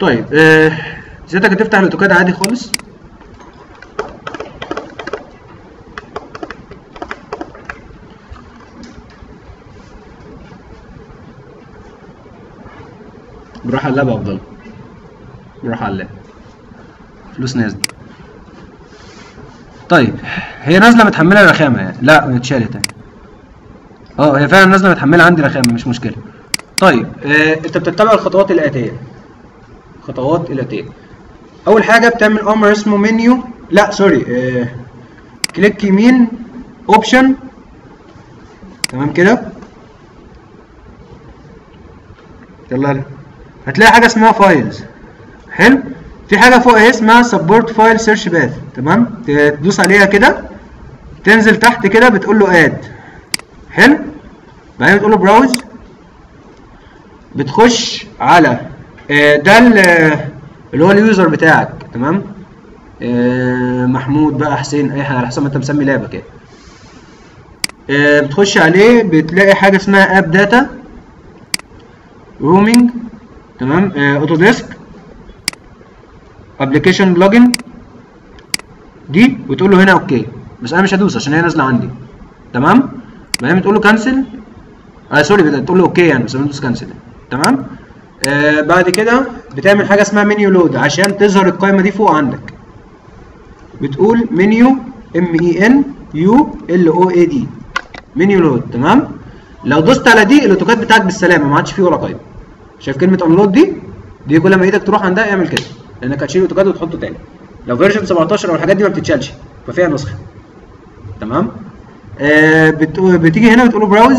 طيب آه سيادتك هتفتح الاوتوكاد عادي خالص بروح على اللاب افضل بروح على اللاب فلوس نازل طيب هي نازله متحمله رخامه يعني لا اتشالت يعني اه هي فعلا نازله متحمله عندي رخامه مش مشكله طيب آه انت بتتبع الخطوات الاتيه الخطوات الاتيه اول حاجه بتعمل امر اسمه منيو لا سوري آه كليك يمين اوبشن تمام كده يلا هتلاقي حاجه اسمها فايلز حلو في حاجه فوق اهي اسمها سبورت فايل سيرش باث تمام تدوس عليها كده تنزل تحت كده بتقول له اد حلو بعدين بتقول له براوز بتخش على آه، ده ال- آه، اللي هو اليوزر بتاعك تمام آه، محمود بقى حسين اي حاجه على حسب ما انت مسمي لعبك يعني آه، بتخش عليه بتلاقي حاجه اسمها اب داتا رومينج تمام اوتو ديسك ابلكيشن بلجن دي وتقول له هنا اوكي بس انا مش هدوس عشان هي نازله عندي تمام بعدين بتقول له كانسل اه سوري بتقول له اوكي يعني بس انا بدوس كانسل تمام آه بعد كده بتعمل حاجه اسمها منيو لود عشان تظهر القائمه دي فوق عندك بتقول منيو ام اي ان يو ال او اي دي منيو لود تمام لو دوست على دي الاوتوكاد بتاعك بالسلامه ما عادش فيه ولا قائمه شايف كلمه انلود دي دي كل ما ايدك تروح عندها اعمل كده لانك هتشيل الاوتوكاد وتحطه تاني لو فيرجن 17 او الحاجات دي ما بتتشالش ففيها نسخه تمام آه بت... بتيجي هنا بتقول له براوز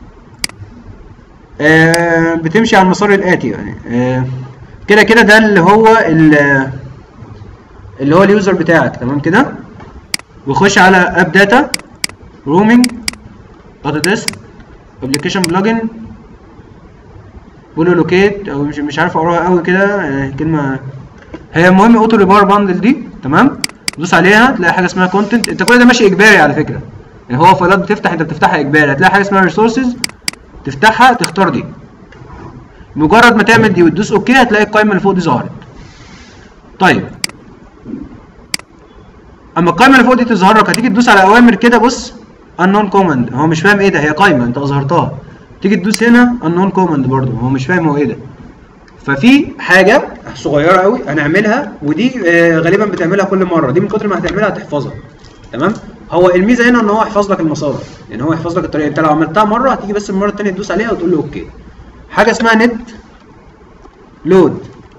آه بتمشي على المسار الاتي يعني آه كده كده ده اللي هو ال- اللي هو اليوزر بتاعك تمام كده وخش على اب داتا رومينج اوتو ديسك ابلكيشن بلجن بولو لوكيت او مش مش عارف اقراها قوي كده آه، كلمه هي المهم اوتو ريبار باندل دي تمام دوس عليها تلاقي حاجه اسمها كونتنت انت كل ده ماشي اجباري على فكره يعني هو فايلات بتفتح انت بتفتحها اجباري هتلاقي حاجه اسمها ريسورسز تفتحها تختار دي مجرد ما تعمل دي وتدوس اوكي هتلاقي القائمه اللي فوق دي ظهرت طيب اما القائمه اللي فوق دي تظهر لك هتيجي تدوس على اوامر كده بص unknown command هو مش فاهم ايه ده هي قائمه انت اظهرتها تيجي تدوس هنا unknown command برضو هو مش فاهم هو ايه ده ففي حاجه صغيره قوي هنعملها ودي آه، غالبا بتعملها كل مره دي من كتر ما هتعملها هتحفظها تمام هو الميزه هنا ان هو يحفظ لك المسار يعني هو يحفظ لك الطريقه انت لو عملتها مره هتيجي بس المره الثانيه تدوس عليها وتقول له اوكي حاجه اسمها نت لود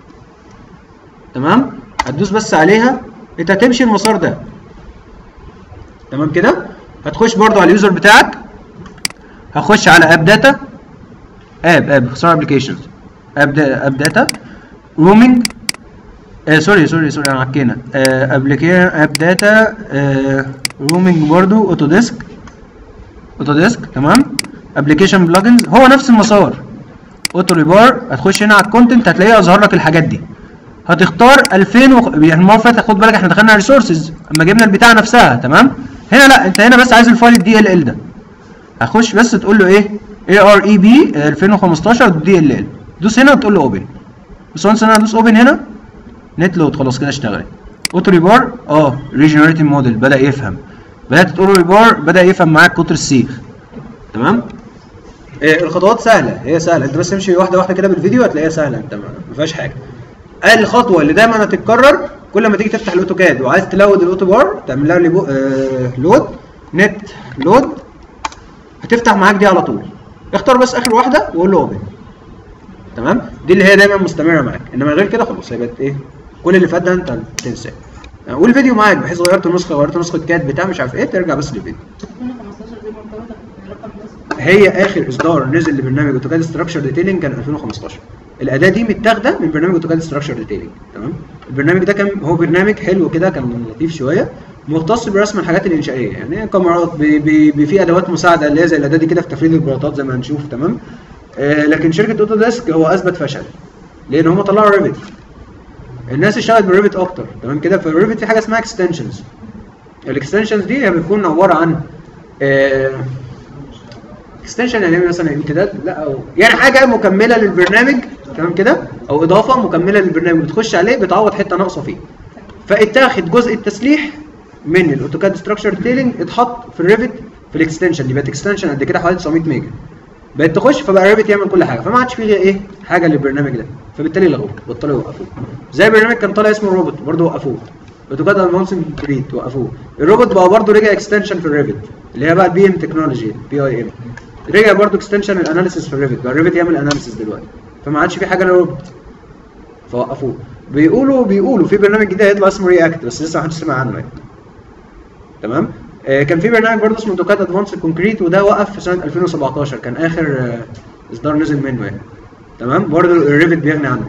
تمام هتدوس بس عليها انت هتمشي المسار ده تمام كده هتخش برضو على اليوزر بتاعك هخش على اب داتا اب اب اختصار ابلكيشنز اب اب داتا رومينج آه سوري سوري سوري انا عكينا آه ابلكيشن اب داتا آه رومينج برضو اوتو ديسك اوتو ديسك تمام ابلكيشن بلجنز هو نفس المسار اوتو ريبار هتخش هنا على الكونتنت هتلاقيه يظهر لك الحاجات دي هتختار 2000 وخ... يعني المره اللي فاتت خد بالك احنا دخلنا ريسورسز اما جبنا البتاع نفسها تمام هنا لا انت هنا بس عايز الفايل الدي ال ال ده هخش بس تقول له ايه اي ار اي بي 2015 دي ال ال دوس هنا وتقول له اوبن بس وانس انا ادوس اوبن هنا نت لود خلاص كده اشتغلت اوتو ريبار اه ريجنريتنج موديل بدا يفهم بدات تقول له ريبار بدا يفهم معاك كتر السيخ تمام إيه الخطوات سهله هي سهله انت بس امشي واحده واحده كده بالفيديو هتلاقيها سهله انت ما ما فيهاش حاجه الخطوه اللي دايما هتتكرر كل ما تيجي تفتح الاوتوكاد وعايز تلود الاوتو بار تعمل لها ليبو- آه لود نت لود هتفتح معاك دي على طول اختار بس اخر واحده وقول له اوبن تمام دي اللي هي دايما مستمره معاك انما غير كده خلاص هيبقى ايه كل اللي فات ده انت تنساه آه، والفيديو معاك بحيث غيرت نسخه غيرت نسخه كات بتاع مش عارف ايه ترجع بس للفيديو 2015 دي مرتبطه برقم بس هي اخر اصدار نزل لبرنامج اوتوكاد ستراكشر ديتيلنج كان 2015 الاداه دي متاخده من برنامج اوتوكاد ستراكشر ديتيلنج تمام البرنامج ده كان هو برنامج حلو كده كان لطيف شويه مختص برسم الحاجات الانشائيه يعني كاميرات بي بي بي في ادوات مساعده اللي هي زي الاداه دي كده في تفريد البلاطات زي ما هنشوف تمام آه لكن شركه اوتو ديسك هو اثبت فشل لان هم طلعوا ريفت الناس اشتغلت بالريفت اكتر تمام كده فالريفت في حاجه اسمها اكستنشنز الاكستنشنز دي هي بتكون عباره عن آه اكستنشن يعني إيه مثلا امتداد لا او يعني حاجه مكمله للبرنامج تمام كده او اضافه مكمله للبرنامج بتخش عليه بتعوض حته ناقصه فيه فاتاخد جزء التسليح من الاوتوكاد ستراكشر ديتيلنج اتحط في الريفت في الاكستنشن دي بقت اكستنشن قد كده حوالي 900 ميجا بقت تخش فبقى الريفت يعمل كل حاجه فما عادش فيه غير ايه حاجه للبرنامج ده فبالتالي لغوه بطلوا يوقفوه زي برنامج كان طالع اسمه روبوت برضه وقفوه اوتوكاد ادفانسنج بريد وقفوه الروبوت بقى برضه رجع اكستنشن في الريفت اللي هي بقى البي ام تكنولوجي بي اي ام رجع برضه اكستنشن الاناليسيس في الريفت بقى الريفت يعمل اناليسيس دلوقتي فما عادش في حاجه للروبوت فوقفوه بيقولوا بيقولوا في برنامج جديد هيطلع اسمه رياكت بس لسه ما حدش سمع عنه يعني تمام آه كان في برنامج برضه اسمه اوتوكاد ادفانس كونكريت وده وقف في سنه 2017 كان اخر آه اصدار نزل منه يعني تمام برضه الريفت بيغني عنه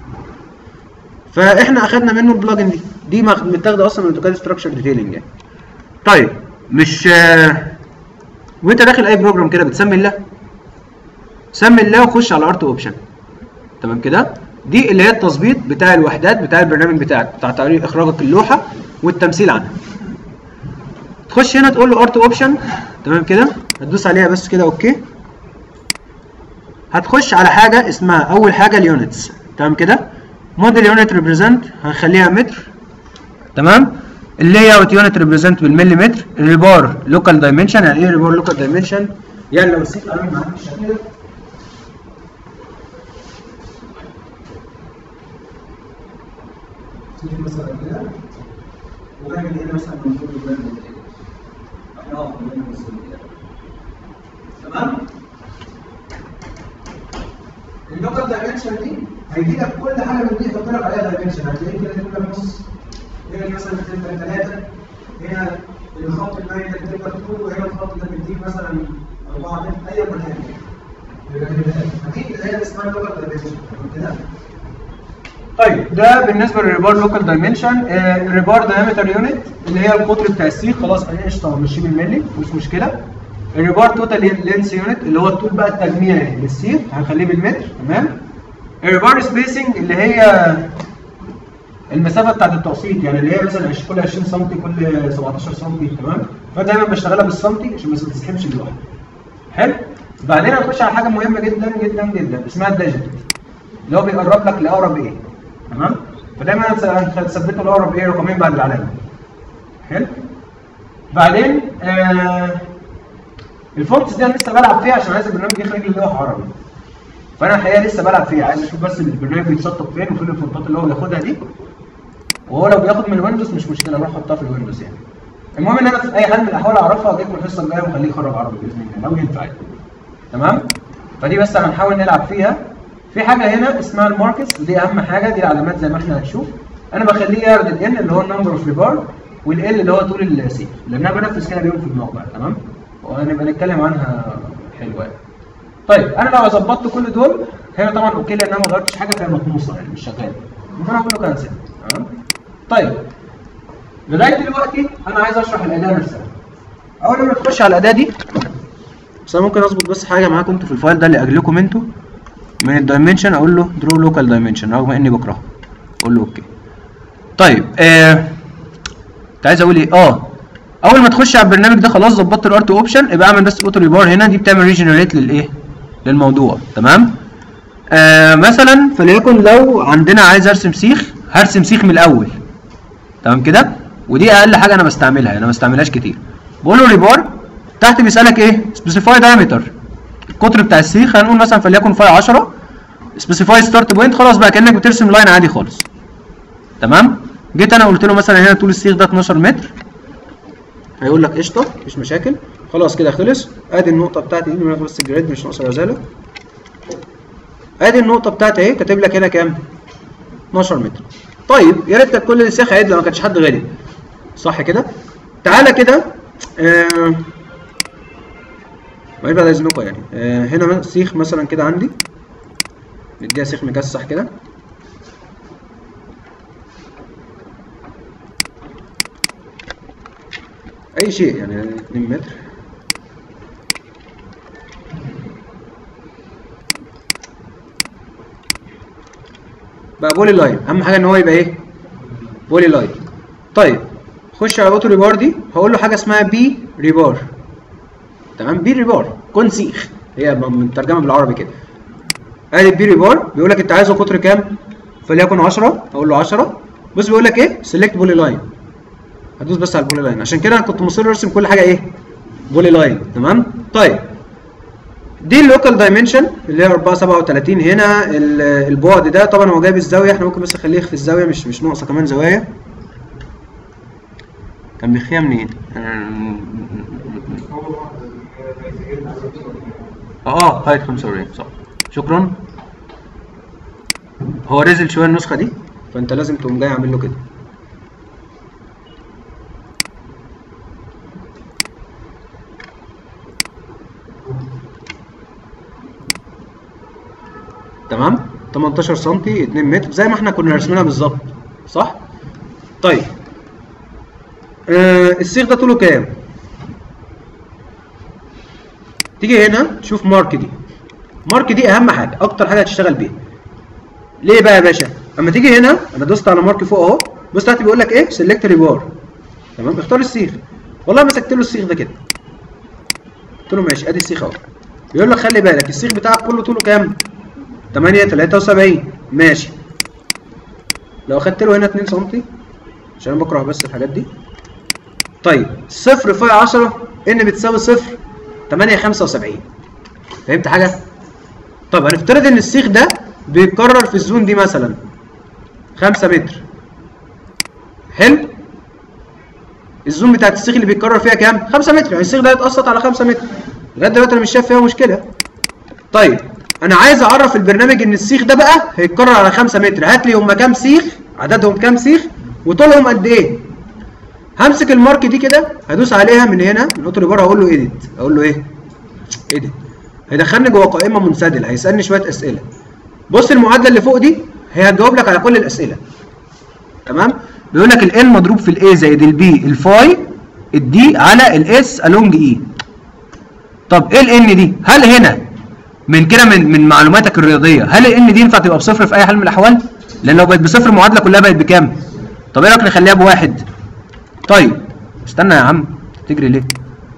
فاحنا اخدنا منه البلجن دي دي مخ- متاخده اصلا من اوتوكاد ستراكشر ديتيلنج يعني طيب مش آه، وانت داخل اي بروجرام كده بتسمي الله سمي الله وخش على ارت اوبشن تمام كده دي اللي هي التظبيط بتاع الوحدات بتاع البرنامج بتاعك بتاع طريقه اخراجك اللوحه والتمثيل عنها تخش هنا تقول له ارت اوبشن تمام كده هتدوس عليها بس كده اوكي هتخش على حاجه اسمها اول حاجه اليونتس تمام كده موديل يونت ريبريزنت هنخليها متر تمام اللاي اوت يونت ريبريزنت بالمليمتر الريبار لوكال دايمنشن يعني ايه ريبار لوكال دايمنشن يعني لو السيت عامل معاك بالشكل ده تيجي مثلا كده وبعمل هنا مثلا منظور البلد كده اه تمام اللوكال دايمنشن دي هيجي لك كل حاجه من دي يحط لك عليها دايمنشن هتلاقي كده يقول لك بص هنا مثلا بتبقى ثلاثه هنا الخط المائل ده بتبقى 2 وهنا الخط ده بيديك مثلا 4 متر اي مكان اكيد اللي هي اسمها لوكال دايمنشن كده طيب ده بالنسبه للريبار لوكال دايمنشن الريبار دايمتر يونت اللي هي القطر بتاع السيخ خلاص انا قشطه ماشي بالملي مش مشكله الريبار توتال لينس يونت اللي هو الطول بقى التجميعي للسيخ هنخليه بالمتر تمام الريبار سبيسنج اللي هي المسافه بتاعت التقسيط يعني اللي هي مثلا عش- كل 20 سم كل 17 سم تمام فدايما بشتغلها بالسنتي عشان ما تسحبش اللوحه حلو بعدين هنخش على حاجه مهمه جدا جدا جدا اسمها الديجيتال اللي هو بيقرب لك لاقرب ايه تمام فدايما هتثبته لاقرب ايه رقمين بعد العلامه حلو بعدين آه الفونتس دي انا لسه بلعب فيها عشان عايز البرنامج يخرج لي لوحه عربي فانا الحقيقه لسه بلعب فيها عايز اشوف بس البرنامج بيتسطب فين وفين الفونتات اللي هو بياخدها دي وهو لو بياخد من الويندوز مش مشكله اروح احطها في الويندوز يعني المهم ان انا في اي حال من الاحوال اعرفها واجيب الحصه الجايه واخليه يخرج عربي باذن الله لو ينفع يعني. تمام فدي بس هنحاول نلعب فيها في حاجه هنا اسمها الماركتس ودي اهم حاجه دي العلامات زي ما احنا هنشوف انا بخليه يعرض الان اللي هو النمبر اوف ريبار والال اللي هو طول السيف لان انا بنفذ كده بيهم في الموقع تمام وهنبقى نتكلم عنها حلوه يعني. طيب انا لو ظبطت كل دول هنا طبعا اوكي لان انا ما غيرتش حاجه فهي مطموسه يعني مش شغاله ممكن اقول له كانسل تمام طيب لغايه دلوقتي انا عايز اشرح الاداه نفسها اول ما تخش على الاداه دي بس انا ممكن اظبط بس حاجه معاكم انتوا في الفايل ده لاجلكم انتوا من الدايمنشن اقول له درو لوكال دايمنشن رغم اني بكرهه اقول له اوكي طيب آه كنت عايز اقول ايه اه اول ما تخش على البرنامج ده خلاص ظبطت الارت اوبشن يبقى اعمل بس اوتو ريبار هنا دي بتعمل ريجنريت للايه للموضوع تمام آه مثلا فليكن لو عندنا عايز ارسم سيخ هرسم سيخ من الاول تمام كده ودي اقل حاجه انا بستعملها انا ما بستعملهاش كتير بقول له ريبار تحت بيسالك ايه سبيسيفاي دايمتر القطر بتاع السيخ هنقول مثلا فليكن فاي 10 سبيسيفاي ستارت بوينت خلاص بقى كانك بترسم لاين عادي خالص تمام جيت انا قلت له مثلا هنا طول السيخ ده 12 متر هيقول لك قشطه مفيش مشاكل خلاص كده خلص ادي النقطه بتاعتي دي ناخد بس الجريد مش ناقصه رزاله ادي النقطه بتاعتي اهي كاتب لك هنا كام 12 متر طيب يا ريت كانت كل السياخ عدله ما كانش حد غالي صح كده تعالى كده آه ما يبقى اذنكم يعني آه هنا م- سيخ مثلا كده عندي نديها سيخ مكسح كده اي شيء يعني 2 متر بقى بولي لاين اهم حاجه ان هو يبقى ايه بولي لاين طيب خش على اوتو ريبار دي هقول له حاجه اسمها بي ريبار تمام بي ريبار كون سيخ هي مترجمه بالعربي كده ادي البي ريبار بيقول لك انت عايزه قطر كام فليكن 10 اقول له 10 بص بيقول لك ايه سيلكت بولي لاين هدوس بس على البولي لاين عشان كده انا كنت مصر ارسم كل حاجه ايه بولي لاين تمام طيب دي اللوكال دايمنشن اللي هي 437 هنا ال- البعد ده طبعا هو جايب الزاويه احنا ممكن بس نخليه في الزاويه مش مش ناقصه كمان زوايا كان بيخيها منين؟ اه هايت 45 صح شكرا هو نزل شويه النسخه دي فانت لازم تقوم جاي عامل له كده تمام 18 سم 2 متر زي ما احنا كنا راسمينها بالظبط صح طيب آه السيخ ده طوله كام تيجي هنا تشوف مارك دي مارك دي اهم حاجه اكتر حاجه هتشتغل بيها ليه بقى يا باشا اما تيجي هنا انا دوست على مارك فوق اهو بص تحت بيقول لك ايه سيلكت ريبار تمام اختار السيخ والله مسكت له السيخ ده كده قلت له ماشي ادي السيخ اهو بيقول لك خلي بالك السيخ بتاعك كله طوله كام 8 73 ماشي لو اخدت له هنا 2 سم عشان انا بكره بس الحاجات دي طيب صفر في 10 ان بتساوي صفر 8 75 فهمت حاجه طب هنفترض ان السيخ ده بيتكرر في الزون دي مثلا 5 متر حلو الزون بتاعت السيخ اللي بيتكرر فيها كام 5 متر يعني السيخ ده يتقسط على 5 متر لغايه دلوقتي انا مش شايف فيها مشكله طيب انا عايز اعرف البرنامج ان السيخ ده بقى هيتكرر على 5 متر هات لي هم كام سيخ عددهم كام سيخ وطولهم قد ايه همسك المارك دي كده هدوس عليها من هنا من اوتو ريبار هقول له ايديت اقول له ايه ايديت هيدخلني جوه قائمه منسدله هيسالني شويه اسئله بص المعادله اللي فوق دي هي هتجاوب لك على كل الاسئله تمام بيقول لك الان مضروب في الاي زائد البي الفاي الدي على الاس الونج اي طب ايه الان دي هل هنا من كده من من معلوماتك الرياضيه هل الان دي ينفع تبقى بصفر في اي حال من الاحوال لان لو بقت بصفر المعادله كلها بقت بكام طب ايه رايك نخليها بواحد طيب استنى يا عم تجري ليه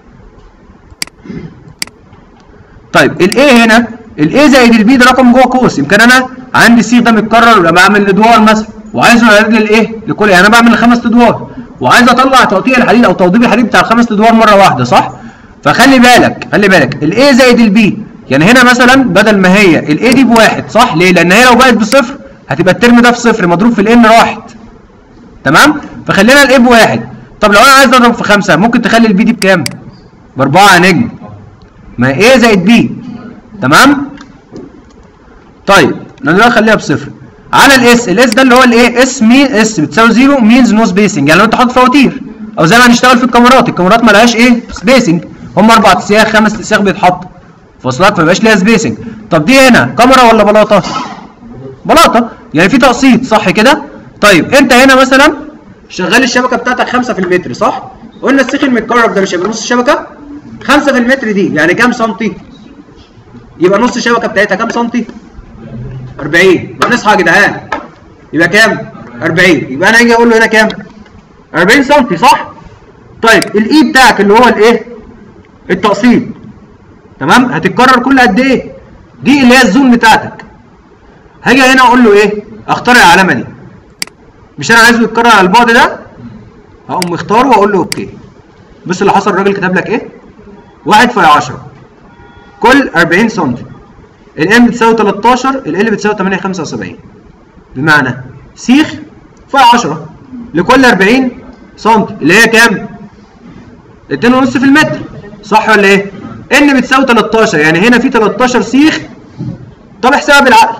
طيب الايه هنا الايه زائد البي ده رقم جوه قوس يمكن انا عندي السي ده متكرر ولا بعمل ادوار مثلا وعايزه يعرض لي الايه لكل يعني انا بعمل خمس ادوار وعايز اطلع تقطيع الحديد او توضيب الحديد بتاع الخمس ادوار مره واحده صح فخلي بالك خلي بالك الايه زائد البي يعني هنا مثلا بدل ما هي الايه دي بواحد صح ليه لان هي لو بقت بصفر هتبقى الترم ده في صفر مضروب في الان راحت تمام فخلينا الايه بواحد طب لو انا عايز اضرب في خمسه ممكن تخلي البي دي بكام باربعه يا نجم ما ايه زائد بي تمام طيب انا دلوقتي خليها بصفر على الاس الاس ده اللي هو الايه اس مي اس بتساوي زيرو مينز نو سبيسنج يعني لو انت حاطط فواتير او زي ما هنشتغل في الكاميرات الكاميرات ما لهاش ايه سبيسنج هم اربع اسياخ خمس اسياخ بيتحطوا فاصلات فما يبقاش ليها سبيسنج طب دي هنا كاميرا ولا بلاطه بلاطه يعني في تقسيط صح كده طيب انت هنا مثلا شغال الشبكه بتاعتك 5 في المتر صح قلنا السيخ المتكرر ده مش هيبقى نص الشبكه 5 في المتر دي يعني كام سنتي يبقى نص الشبكه بتاعتها كام سنتي 40 يبقى نصحى يا جدعان يبقى كام 40 يبقى انا اجي اقول له هنا كام 40 سنتي صح طيب الاي بتاعك اللي هو الايه التقسيط تمام هتتكرر كل قد ايه دي اللي هي الزون بتاعتك هاجي هنا اقول له ايه اختار العلامه دي مش انا عايزه يتكرر على البعد ده هقوم مختاره واقول له اوكي بص اللي حصل الراجل كتب لك ايه 1 في 10 كل 40 سم الام بتساوي 13 ال بتساوي 8 75 بمعنى سيخ في 10 لكل 40 سم اللي هي كام 2.5 في المتر صح ولا ايه ان بتساوي 13 يعني هنا في 13 سيخ طب احسبها بالعقل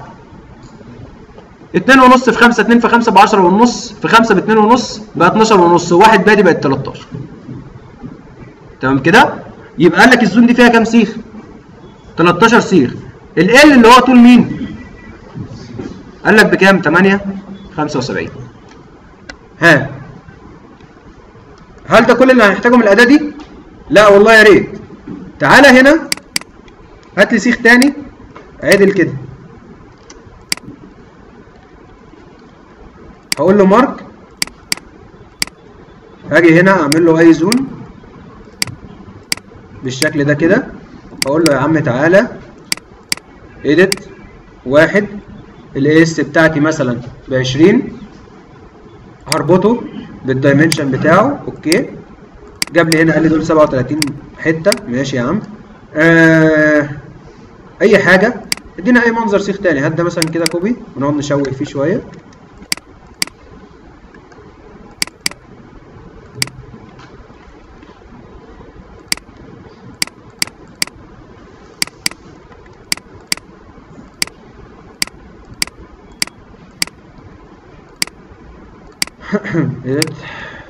2 ونص في 5 2 في 5 ب 10 ونص في 5 ب 2 ونص بقى 12 ونص وواحد بادي بقت 13 تمام كده يبقى قال لك الزون دي فيها كام سيخ 13 سيخ ال اللي هو طول مين قال لك بكام 8 75 ها هل ده كل اللي هنحتاجه من الاداه دي لا والله يا ريت تعالى هنا هات لي سيخ تاني عدل كده هقول له مارك هاجي هنا اعمل له اي زون بالشكل ده كده اقول له يا عم تعالى edit واحد الاس بتاعتي مثلا ب 20 هربطه بالدايمنشن بتاعه اوكي جاب لي هنا قال لي دول 37 حته ماشي يا عم آه اي حاجه ادينا اي منظر سيخ تاني هات ده مثلا كده كوبي ونقعد نشوق فيه شويه edit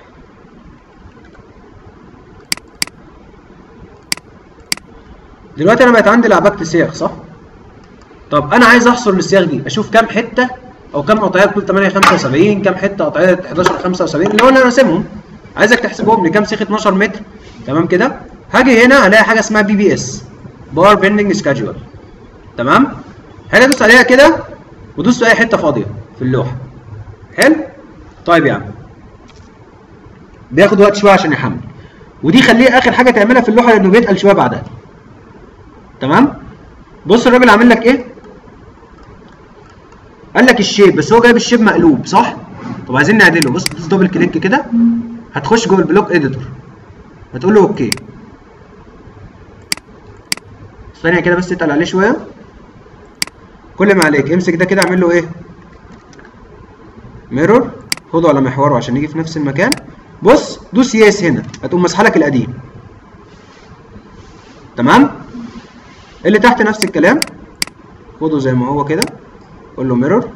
دلوقتي انا بقت عندي لعبكه صيغ صح؟ طب انا عايز احصر الصيغ دي اشوف كام حته او كام قطعيه بتقول 8 75 كام حته قطعيه 11 75 اللي هو اللي انا راسمهم عايزك تحسبهم لي كام سيخ 12 متر تمام كده هاجي هنا هلاقي حاجه اسمها بي بي اس بار بيندنج سكادجول تمام هاجي ادوس عليها كده ودوس في اي حته فاضيه في اللوحه حلو طيب يا عم بياخد وقت شويه عشان يحمل ودي خليه اخر حاجه تعملها في اللوحه لانه بيتقل شويه بعدها تمام بص الراجل عامل لك ايه قال لك الشيب بس هو جايب الشيب مقلوب صح طب عايزين نعدله بص دوس دبل كليك كده هتخش جوه البلوك اديتور هتقول له اوكي ثانيه كده بس اتقل عليه شويه كل ما عليك امسك ده كده اعمل له ايه ميرور خده على محوره عشان يجي في نفس المكان بص دوس ياس هنا هتقوم مسحه لك القديم تمام اللي تحت نفس الكلام خده زي ما هو كده قول له ميرور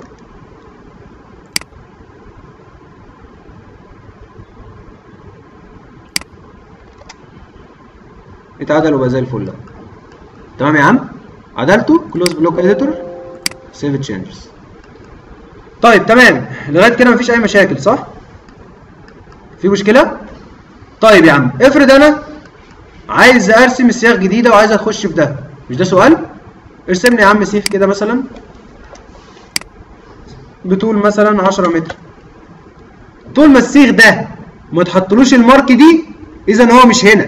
اتعدل وبقى زي الفل ده تمام يا عم عدلته كلوز بلوك اديتور سيف تشينجز طيب تمام لغايه كده مفيش اي مشاكل صح في مشكله طيب يا عم افرض انا عايز ارسم سياخ جديده وعايز اخش في ده مش ده سؤال ارسم لي يا عم سيخ كده مثلا بطول مثلا 10 متر طول ما السيخ ده ما تحطلوش المارك دي اذا هو مش هنا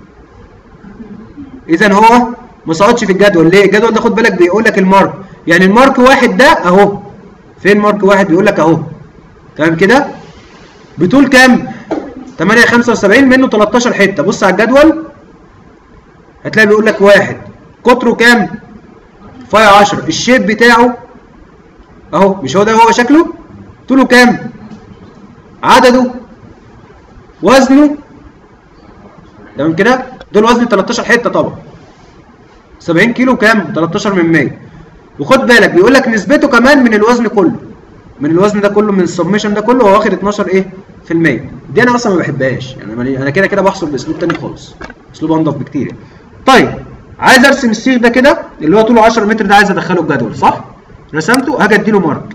اذا هو ما صعدش في الجدول ليه الجدول ده خد بالك بيقول لك المارك يعني المارك واحد ده اهو فين مارك واحد بيقول لك اهو تمام كده بطول كام 8 75 منه 13 حته بص على الجدول هتلاقي بيقول لك واحد قطره كام فاي 10 الشيب بتاعه اهو مش هو ده هو شكله طوله كام عدده وزنه تمام كده دول وزن 13 حته طبعا 70 كيلو كام 13 من 100 وخد بالك بيقول لك نسبته كمان من الوزن كله من الوزن ده كله من السبمشن ده كله هو واخد 12 ايه في المية دي انا اصلا ما بحبهاش يعني انا كده كده بحصل باسلوب تاني خالص اسلوب انضف بكتير يعني. طيب عايز ارسم السيخ ده كده اللي هو طوله 10 متر ده عايز ادخله الجدول صح رسمته هاجي اديله مارك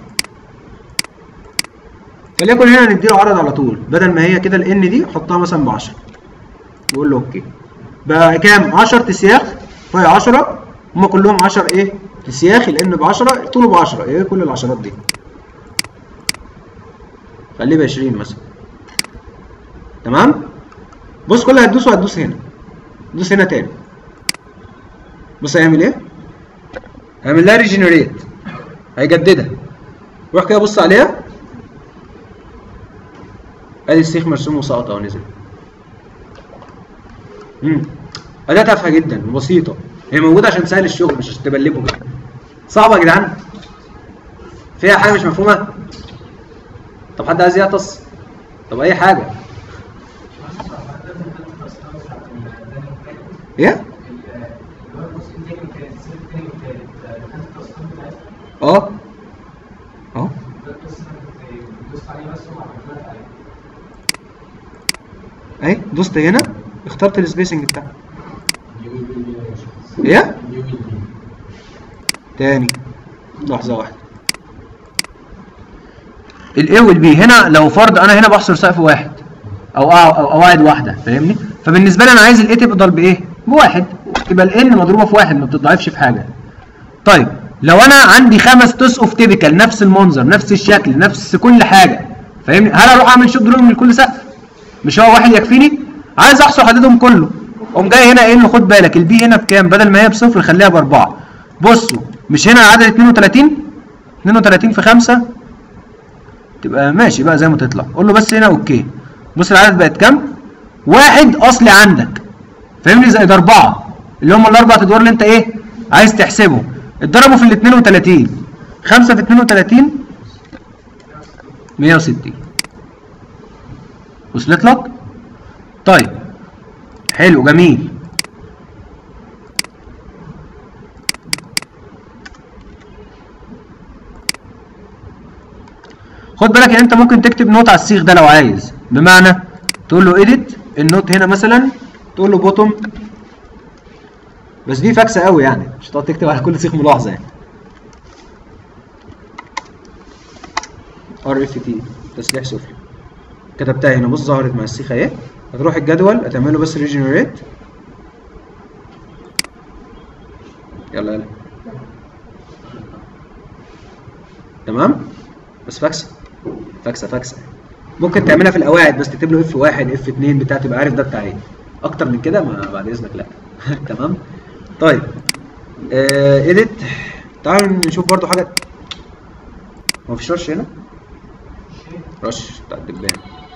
فليكن هنا نديله عرض على طول بدل ما هي كده الان دي احطها مثلا ب 10 نقول له اوكي بقى كام 10 تسياخ فهي 10 هم كلهم 10 ايه تسياخ الان ب 10 طوله ب 10 ايه كل العشرات دي خليه ب 20 مثلا تمام بص كل اللي هتدوسه هتدوس هنا دوس هنا تاني بص هيعمل ايه هيعمل لها ريجنريت هيجددها روح كده بص عليها ادي السيخ مرسوم وسقط اهو نزل امم اداة تافهه جدا وبسيطه هي موجوده عشان تسهل الشغل مش عشان تبلبه كده صعبه يا جدعان فيها حاجه مش مفهومه طب حد عايز يعطس طب اي حاجه ايه اه اه اهي دوست هنا اخترت السبيسنج بتاعه ايه تاني لحظه واحده الاي والبي هنا لو فرض انا هنا بحصر سقف واحد او او قواعد واحده فاهمني فبالنسبه لي انا عايز الاي تفضل بايه بواحد تبقى الان مضروبه في واحد ما بتضعفش في حاجه طيب لو انا عندي خمس توس اوف تيبيكال نفس المنظر نفس الشكل نفس كل حاجه فاهمني هل اروح اعمل شوت درون من كل سقف مش هو واحد يكفيني عايز احصر عددهم كله قوم جاي هنا قايل له خد بالك البي هنا بكام بدل ما هي بصفر خليها باربعه بصوا مش هنا عدد 32 32 في 5 تبقى ماشي بقى زي ما تطلع قول له بس هنا اوكي بص العدد بقت كام واحد اصلي عندك فاهمني زائد اربعه اللي هم الاربع ادوار اللي انت ايه عايز تحسبه اتضربوا في ال 32 5 في 32 160 وصلت لك طيب حلو جميل خد بالك ان انت ممكن تكتب نوت على السيخ ده لو عايز بمعنى تقول له edit النوت هنا مثلا تقول له بوتوم بس دي فاكسه قوي يعني مش هتقعد تكتب على كل سيخ ملاحظه يعني ار اف تي تسليح سفلي كتبتها هنا بص ظهرت مع السيخ اهي هتروح الجدول هتعمل له بس ريجنريت يلا يلا تمام بس فاكسه فاكسه فاكسه ممكن تعملها في القواعد بس تكتب له اف واحد اف 2 بتاع تبقى عارف ده بتاع ايه اكتر من كده ما بعد اذنك لا تمام طيب آه ايديت تعالوا نشوف برضو حاجه هو مفيش رش هنا رش بتاع الدبان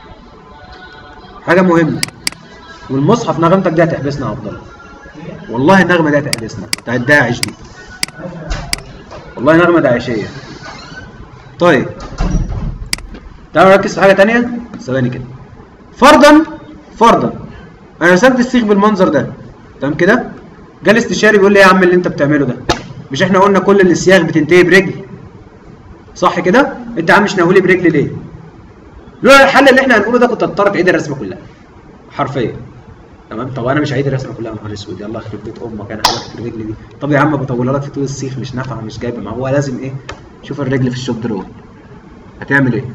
حاجه مهمه والمصحف نغمتك دي هتحبسنا يا عبد الله والله النغمه دي هتحبسنا بتاعت داعش دي والله نغمه داعشيه طيب تعالوا نركز في حاجه تانية ثواني كده فرضا فرضا انا رسمت السيخ بالمنظر ده تمام كده جه الاستشاري بيقول لي ايه يا عم اللي انت بتعمله ده مش احنا قلنا كل السياخ بتنتهي برجل صح كده انت يا عم مش ناوي برجل ليه لولا الحل اللي احنا هنقوله ده كنت هتضطر تعيد الرسمه كلها حرفيا تمام طب انا مش هعيد الرسمه كلها يا نهار اسود يلا يخرب بيت امك انا هعمل الرجل دي طب يا عم بطولها لك في طول السيخ مش نافعه مش جايبه ما هو لازم ايه شوف الرجل في الشوب درون هتعمل ايه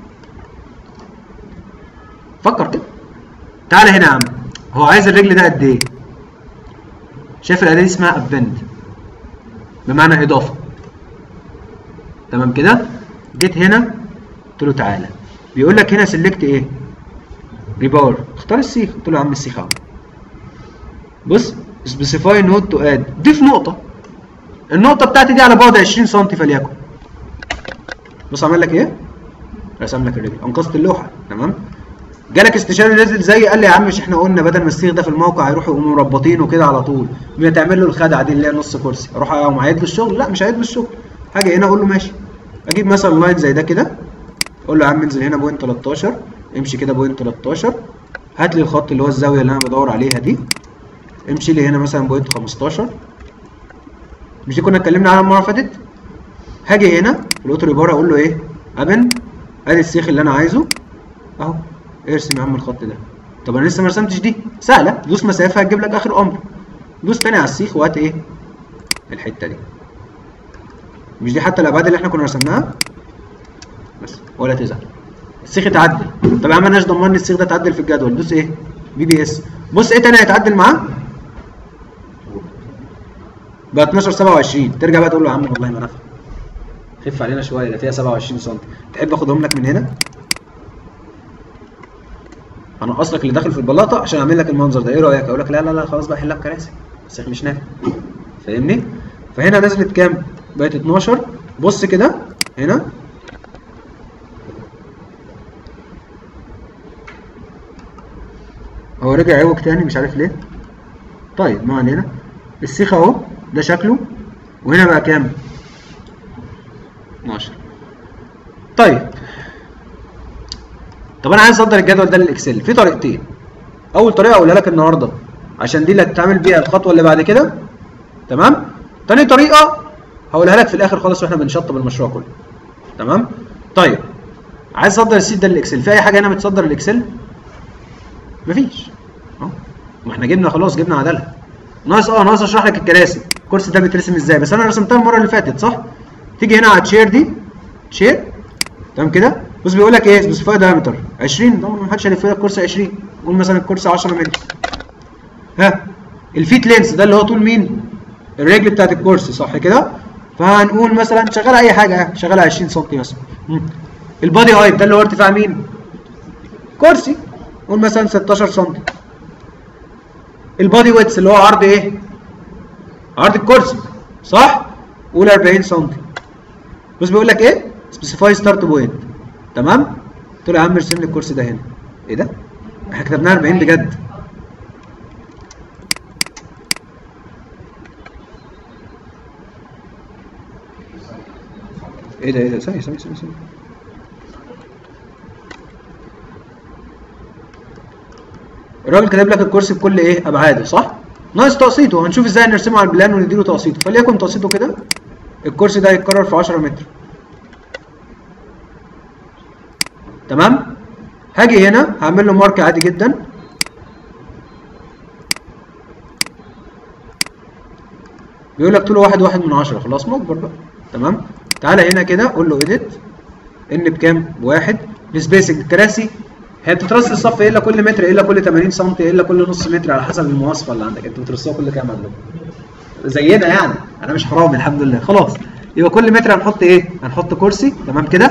فكر كده تعالى هنا يا عم هو عايز الرجل ده قد ايه شايف الاداه دي اسمها ابند بمعنى اضافه تمام كده جيت هنا قلت له تعالى بيقول لك هنا سيلكت ايه ريبار اختار السيخ قلت له يا عم السيخ اهو بص سبيسيفاي نوت تو اد ضيف نقطه النقطه بتاعتي دي على بعد 20 سم فليكن بص عمل لك ايه رسم لك الرجل انقذت اللوحه تمام جالك استشاري نازل زي قال لي يا عم مش احنا قلنا بدل ما السيخ ده في الموقع هيروحوا يقوموا مربطينه كده على طول ما تعمل له الخدعه دي اللي هي نص كرسي اروح اقوم عايد له الشغل لا مش عايد له الشغل هاجي هنا اقول له ماشي اجيب مثلا لاين زي ده كده اقول له يا عم انزل هنا بوينت 13 امشي كده بوينت 13 هات لي الخط اللي هو الزاويه اللي انا بدور عليها دي امشي لي هنا مثلا بوينت 15 مش دي كنا اتكلمنا عنها المره اللي فاتت هاجي هنا في الاوتو ريبار اقول له ايه ابن ادي السيخ اللي انا عايزه اهو ارسم يا عم الخط ده طب انا لسه ما رسمتش دي سهله دوس مسافه هتجيب لك اخر امر دوس تاني على السيخ وهات ايه الحته دي مش دي حتى الابعاد اللي احنا كنا رسمناها بس ولا تزعل السيخ اتعدل طب يا عم انا مش ضمني السيخ ده اتعدل في الجدول دوس ايه بي بي اس بص ايه تاني هيتعدل معاه بقى 12 27 ترجع بقى تقول له يا عم والله ما نفع خف علينا شويه ده فيها 27 سم تحب اخدهم لك من هنا هنقص لك اللي داخل في البلاطه عشان اعمل لك المنظر ده ايه رايك اقول لك لا لا لا خلاص بقى حلها بكراسي السيخ مش نافع فاهمني فهنا نزلت كام بقت 12 بص كده هنا هو رجع عوج تاني مش عارف ليه طيب ما علينا السيخ اهو ده شكله وهنا بقى كام 12 طيب طب انا عايز اصدر الجدول ده للاكسل في طريقتين اول طريقه اقولها لك النهارده عشان دي اللي هتتعامل بيها الخطوه اللي بعد كده تمام تاني طريقه هقولها لك في الاخر خالص واحنا بنشطب المشروع كله تمام طيب عايز اصدر السيت ده للاكسل في اي حاجه هنا بتصدر الاكسل مفيش اهو ما احنا جبنا خلاص جبنا عدلها ناقص اه ناقص اشرح لك الكراسي الكرسي ده بيترسم ازاي بس انا رسمتها المره اللي فاتت صح تيجي هنا على تشير دي تشير تمام كده بص بيقول لك ايه سبيسيفاي دايمتر 20 طبعا ما حدش هيلف لك كرسي 20 قول مثلا الكرسي 10 مللي ها الفيت لينس ده اللي هو طول مين الرجل بتاعت الكرسي صح كده فهنقول مثلا شغال اي حاجه شغال 20 سم مثلا مم. البادي هايت ده اللي هو ارتفاع مين كرسي قول مثلا 16 سم البادي ويتس اللي هو عرض ايه عرض الكرسي صح قول 40 سم بص بيقول لك ايه سبيسيفاي ستارت بوينت تمام قلت له يا عم ارسم لي الكرسي ده هنا ايه ده احنا كتبناها 40 بجد ايه ده ايه ده ثانية ثانية ثانية ثانية الراجل كاتب لك الكرسي بكل ايه ابعاده صح ناقص تقسيطه هنشوف ازاي نرسمه على البلان ونديله تقسيطه فليكن تقسيطه كده الكرسي ده هيتكرر في 10 متر تمام هاجي هنا هعمل له مارك عادي جدا بيقول لك طوله واحد واحد من عشرة خلاص مجبر بقى تمام تعالى هنا كده قول له اديت ان بكام بواحد السبيسنج الكراسي هي بتترص الصف الا كل متر الا كل 80 سم الا كل نص متر على حسب المواصفه اللي عندك انتوا بترصوها كل كام عندكم زينا يعني انا مش حرامي الحمد لله خلاص يبقى كل متر هنحط ايه هنحط كرسي تمام كده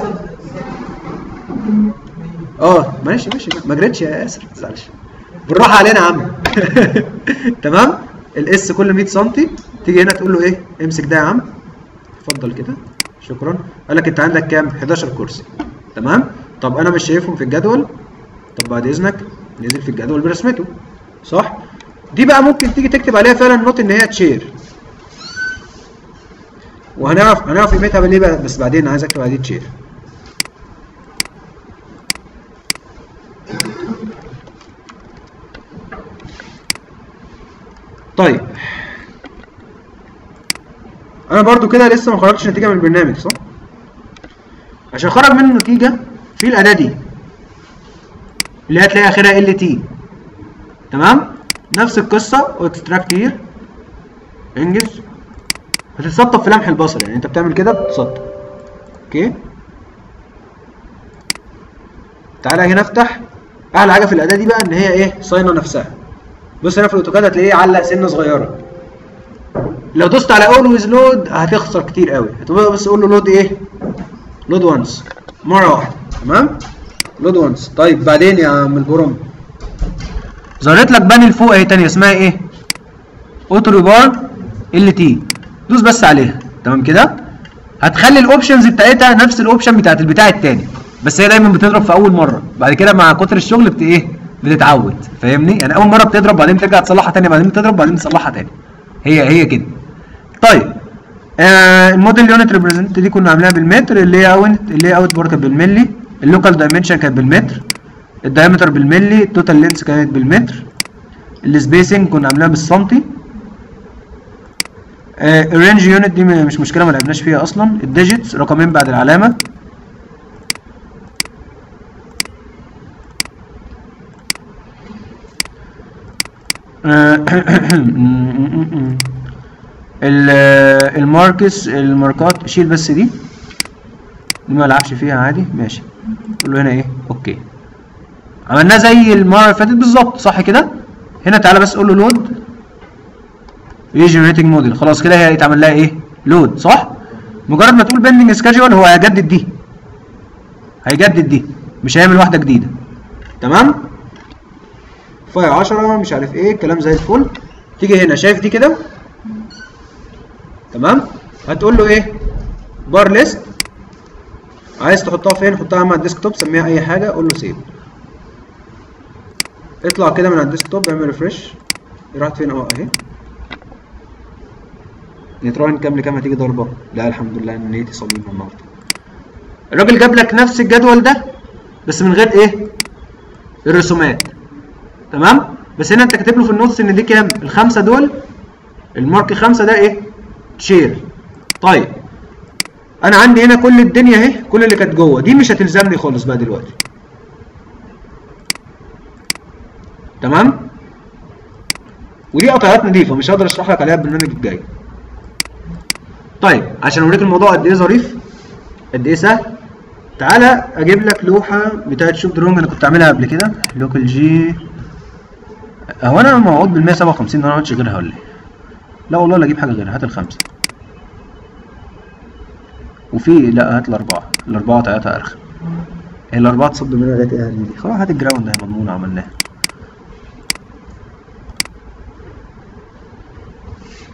اه ماشي ماشي ما جريتش يا ياسر ما تزعلش بالراحه علينا يا عم تمام الاس كل 100 سم تيجي هنا تقول له ايه امسك ده يا عم اتفضل كده شكرا قال لك انت عندك كام 11 كرسي تمام طب انا مش شايفهم في الجدول طب بعد اذنك نزل في الجدول برسمته صح دي بقى ممكن تيجي تكتب عليها فعلا نوت ان هي تشير وهنعرف هنعرف قيمتها ليه بقى بس بعدين عايز اكتب على دي تشير طيب انا برضو كده لسه ما خرجتش نتيجه من البرنامج صح عشان اخرج منه نتيجه في الاداه دي اللي هتلاقي اخرها ال تي تمام نفس القصه واكستراكت هير انجز هتتسطب في لمح البصر يعني انت بتعمل كده بتتسطب اوكي تعالى هنا افتح اعلى حاجه في الاداه دي بقى ان هي ايه صاينه نفسها بص هنا في الاوتوكاد هتلاقيه علق سنه صغيره لو دوست على اولويز لود هتخسر كتير قوي هتبقى بس قول له لود ايه لود وانس مره واحده تمام لود وانس طيب بعدين يا عم البروم ظهرت لك بانل فوق اهي تانية اسمها ايه اوتو ريبار ال تي دوس بس عليها تمام كده هتخلي الاوبشنز بتاعتها نفس الاوبشن بتاعت البتاع التاني بس هي دايما بتضرب في اول مره بعد كده مع كتر الشغل بت ايه بتتعود فاهمني يعني اول مره بتضرب بعدين ترجع تصلحها تاني بعدين تضرب بعدين تصلحها تاني هي هي كده طيب آه الموديل يونت ريبريزنت دي كنا عاملينها بالمتر اللي اوت اللي اوت بار كانت بالملي اللوكال دايمنشن كانت بالمتر الدايمتر بالملي التوتال لينس كانت بالمتر السبيسنج كنا عاملينها بالسنتي آه الرينج يونت دي مش مشكله ما لعبناش فيها اصلا الديجيتس رقمين بعد العلامه الماركس الماركات شيل بس دي دي ما العبش فيها عادي ماشي قول له هنا ايه اوكي عملناه زي المره اللي فاتت بالظبط صح كده هنا تعالى بس قول له لود ريجنريتنج موديل خلاص كده هي يتعمل لها ايه لود صح مجرد ما تقول بندنج سكادجول هو هيجدد دي هيجدد دي مش هيعمل واحده جديده تمام فاي 10 مش عارف ايه الكلام زي الفل تيجي هنا شايف دي كده تمام هتقول له ايه بار ليست عايز تحطها فين حطها مع الديسكتوب سميها اي حاجه قول له سيف اطلع كده من على الديسكتوب اعمل ريفرش راحت فين اه اهي نتراهن كام لكام هتيجي ضربه لا الحمد لله ان نيتي صليبه النهارده الراجل جاب لك نفس الجدول ده بس من غير ايه الرسومات تمام بس هنا انت كاتب له في النص ان دي كام الخمسه دول المارك خمسه ده ايه شير طيب انا عندي هنا كل الدنيا اهي كل اللي كانت جوه دي مش هتلزمني خالص بقى دلوقتي تمام ودي قطعات نظيفه مش هقدر اشرح لك عليها البرنامج الجاي طيب عشان اوريك الموضوع قد ايه ظريف قد ايه سهل تعالى اجيب لك لوحه بتاعت شوب درونج انا كنت عاملها قبل كده لوكال جي هو انا موعود بال 157 ده انا ما عملتش غيرها ولا ايه لا والله لا اجيب حاجه غيرها هات الخمسه وفي لا هات الاربعه الاربعه بتاعتها ارخم هي الاربعه تصد منها لغايه ايه دي خلاص هات الجراوند ده مضمونه عملناها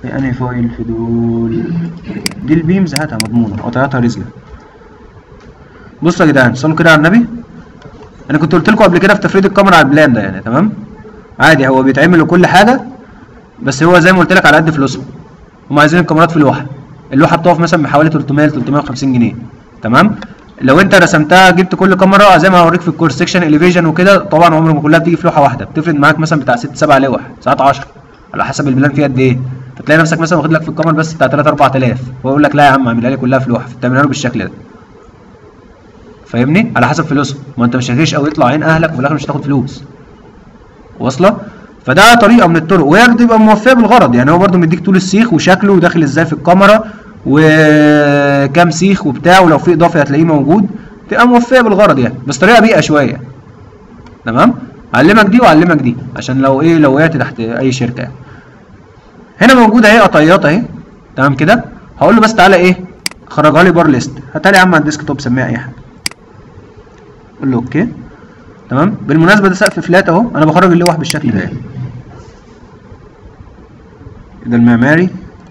في انهي فايل في دول دي البيمز هاتها مضمونه قطعتها رزله بصوا يا جدعان صلوا كده على النبي انا كنت قلت لكم قبل كده في تفريد الكاميرا على البلان ده يعني تمام عادي هو بيتعمل وكل حاجه بس هو زي ما قلت لك على قد فلوسهم هم عايزين الكاميرات في لوحه اللوحه بتقف مثلا بحوالي 300 ل 350 جنيه تمام لو انت رسمتها جبت كل كاميرا زي ما هوريك في الكورس سيكشن اليفيجن وكده طبعا عمر ما كلها بتيجي في لوحه واحده بتفرد معاك مثلا بتاع 6 7 لوح ساعات 10 على حسب البلان فيه قد ايه فتلاقي نفسك مثلا واخد لك في الكاميرا بس بتاع 3 4000 ويقول لك لا يا عم اعملها لي كلها في لوحه فتعملها له بالشكل ده فاهمني على حسب فلوسهم ما انت مش هتعيش او يطلع عين اهلك وفي الاخر مش هتاخد فلوس واصله فده طريقه من الطرق وهي تبقى موفيه بالغرض يعني هو برده مديك طول السيخ وشكله وداخل ازاي في الكاميرا وكام سيخ وبتاع ولو في اضافه هتلاقيه موجود تبقى موفيه بالغرض يعني بس طريقه بيئه شويه تمام اعلمك دي واعلمك دي عشان لو ايه لو وقعت تحت اي شركه يعني. هنا موجوده اهي قطيات اهي تمام كده هقول له بس تعالى ايه خرجها لي بار ليست هاتها لي يا عم على الديسك توب سميها اي حاجه قول له اوكي تمام بالمناسبه ده سقف فلات اهو انا بخرج اللوح بالشكل ده يعني. ده المعماري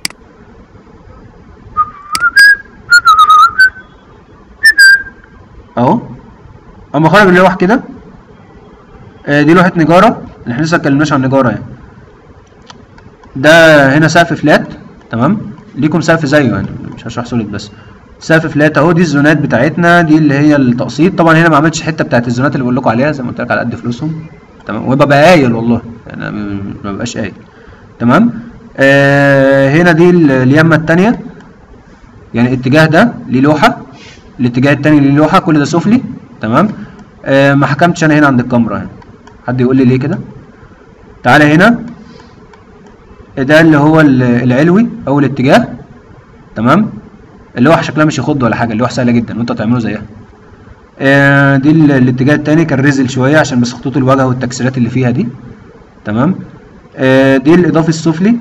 اهو اما بخرج اللوح كده آه دي لوحه نجاره اللي احنا لسه اتكلمناش عن نجاره يعني ده هنا سقف فلات تمام ليكم سقف زيه يعني مش هشرح سوليد بس سقف فلات اهو دي الزونات بتاعتنا دي اللي هي التقسيط طبعا هنا ما عملتش حته بتاعت الزونات اللي بقول لكم عليها زي ما قلت لك على قد فلوسهم تمام وببقى قايل والله يعني أنا ما ببقاش قايل تمام آه هنا دي ال- اليمه الثانيه يعني الاتجاه ده ليه لوحه الاتجاه الثاني ليه لوحه كل ده سفلي تمام آه ما حكمتش انا هنا عند الكاميرا هنا حد يقول لي ليه كده تعالى هنا ده اللي هو ال- العلوي او الاتجاه تمام اللوحه شكلها مش يخض ولا حاجه اللوحه سهله جدا وانت هتعمله زيها آه دي ال- الاتجاه التاني كان رزل شويه عشان بس خطوط الواجهه والتكسيرات اللي فيها دي تمام آه دي الاضافي السفلي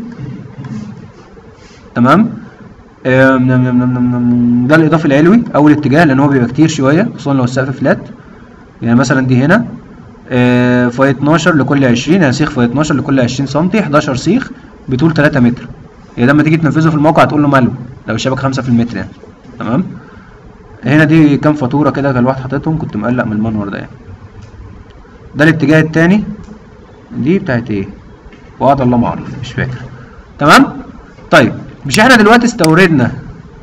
تمام آه نم- نم- نم- نم- نم- ده الاضافي العلوي او الاتجاه لان هو بيبقى كتير شويه خصوصا لو السقف فلات يعني مثلا دي هنا آه، في 12 لكل 20 يعني سيخ في 12 لكل 20 سم 11 سيخ بطول 3 متر يعني لما تيجي تنفذه في الموقع هتقول له ماله لو الشبكه 5 في المتر يعني تمام هنا دي كام فاتوره كده كان الواحد حاططهم كنت مقلق من المنور ده يعني ده الاتجاه التاني دي بتاعت ايه وقعد الله ما اعرف مش فاكر تمام طيب مش احنا دلوقتي استوردنا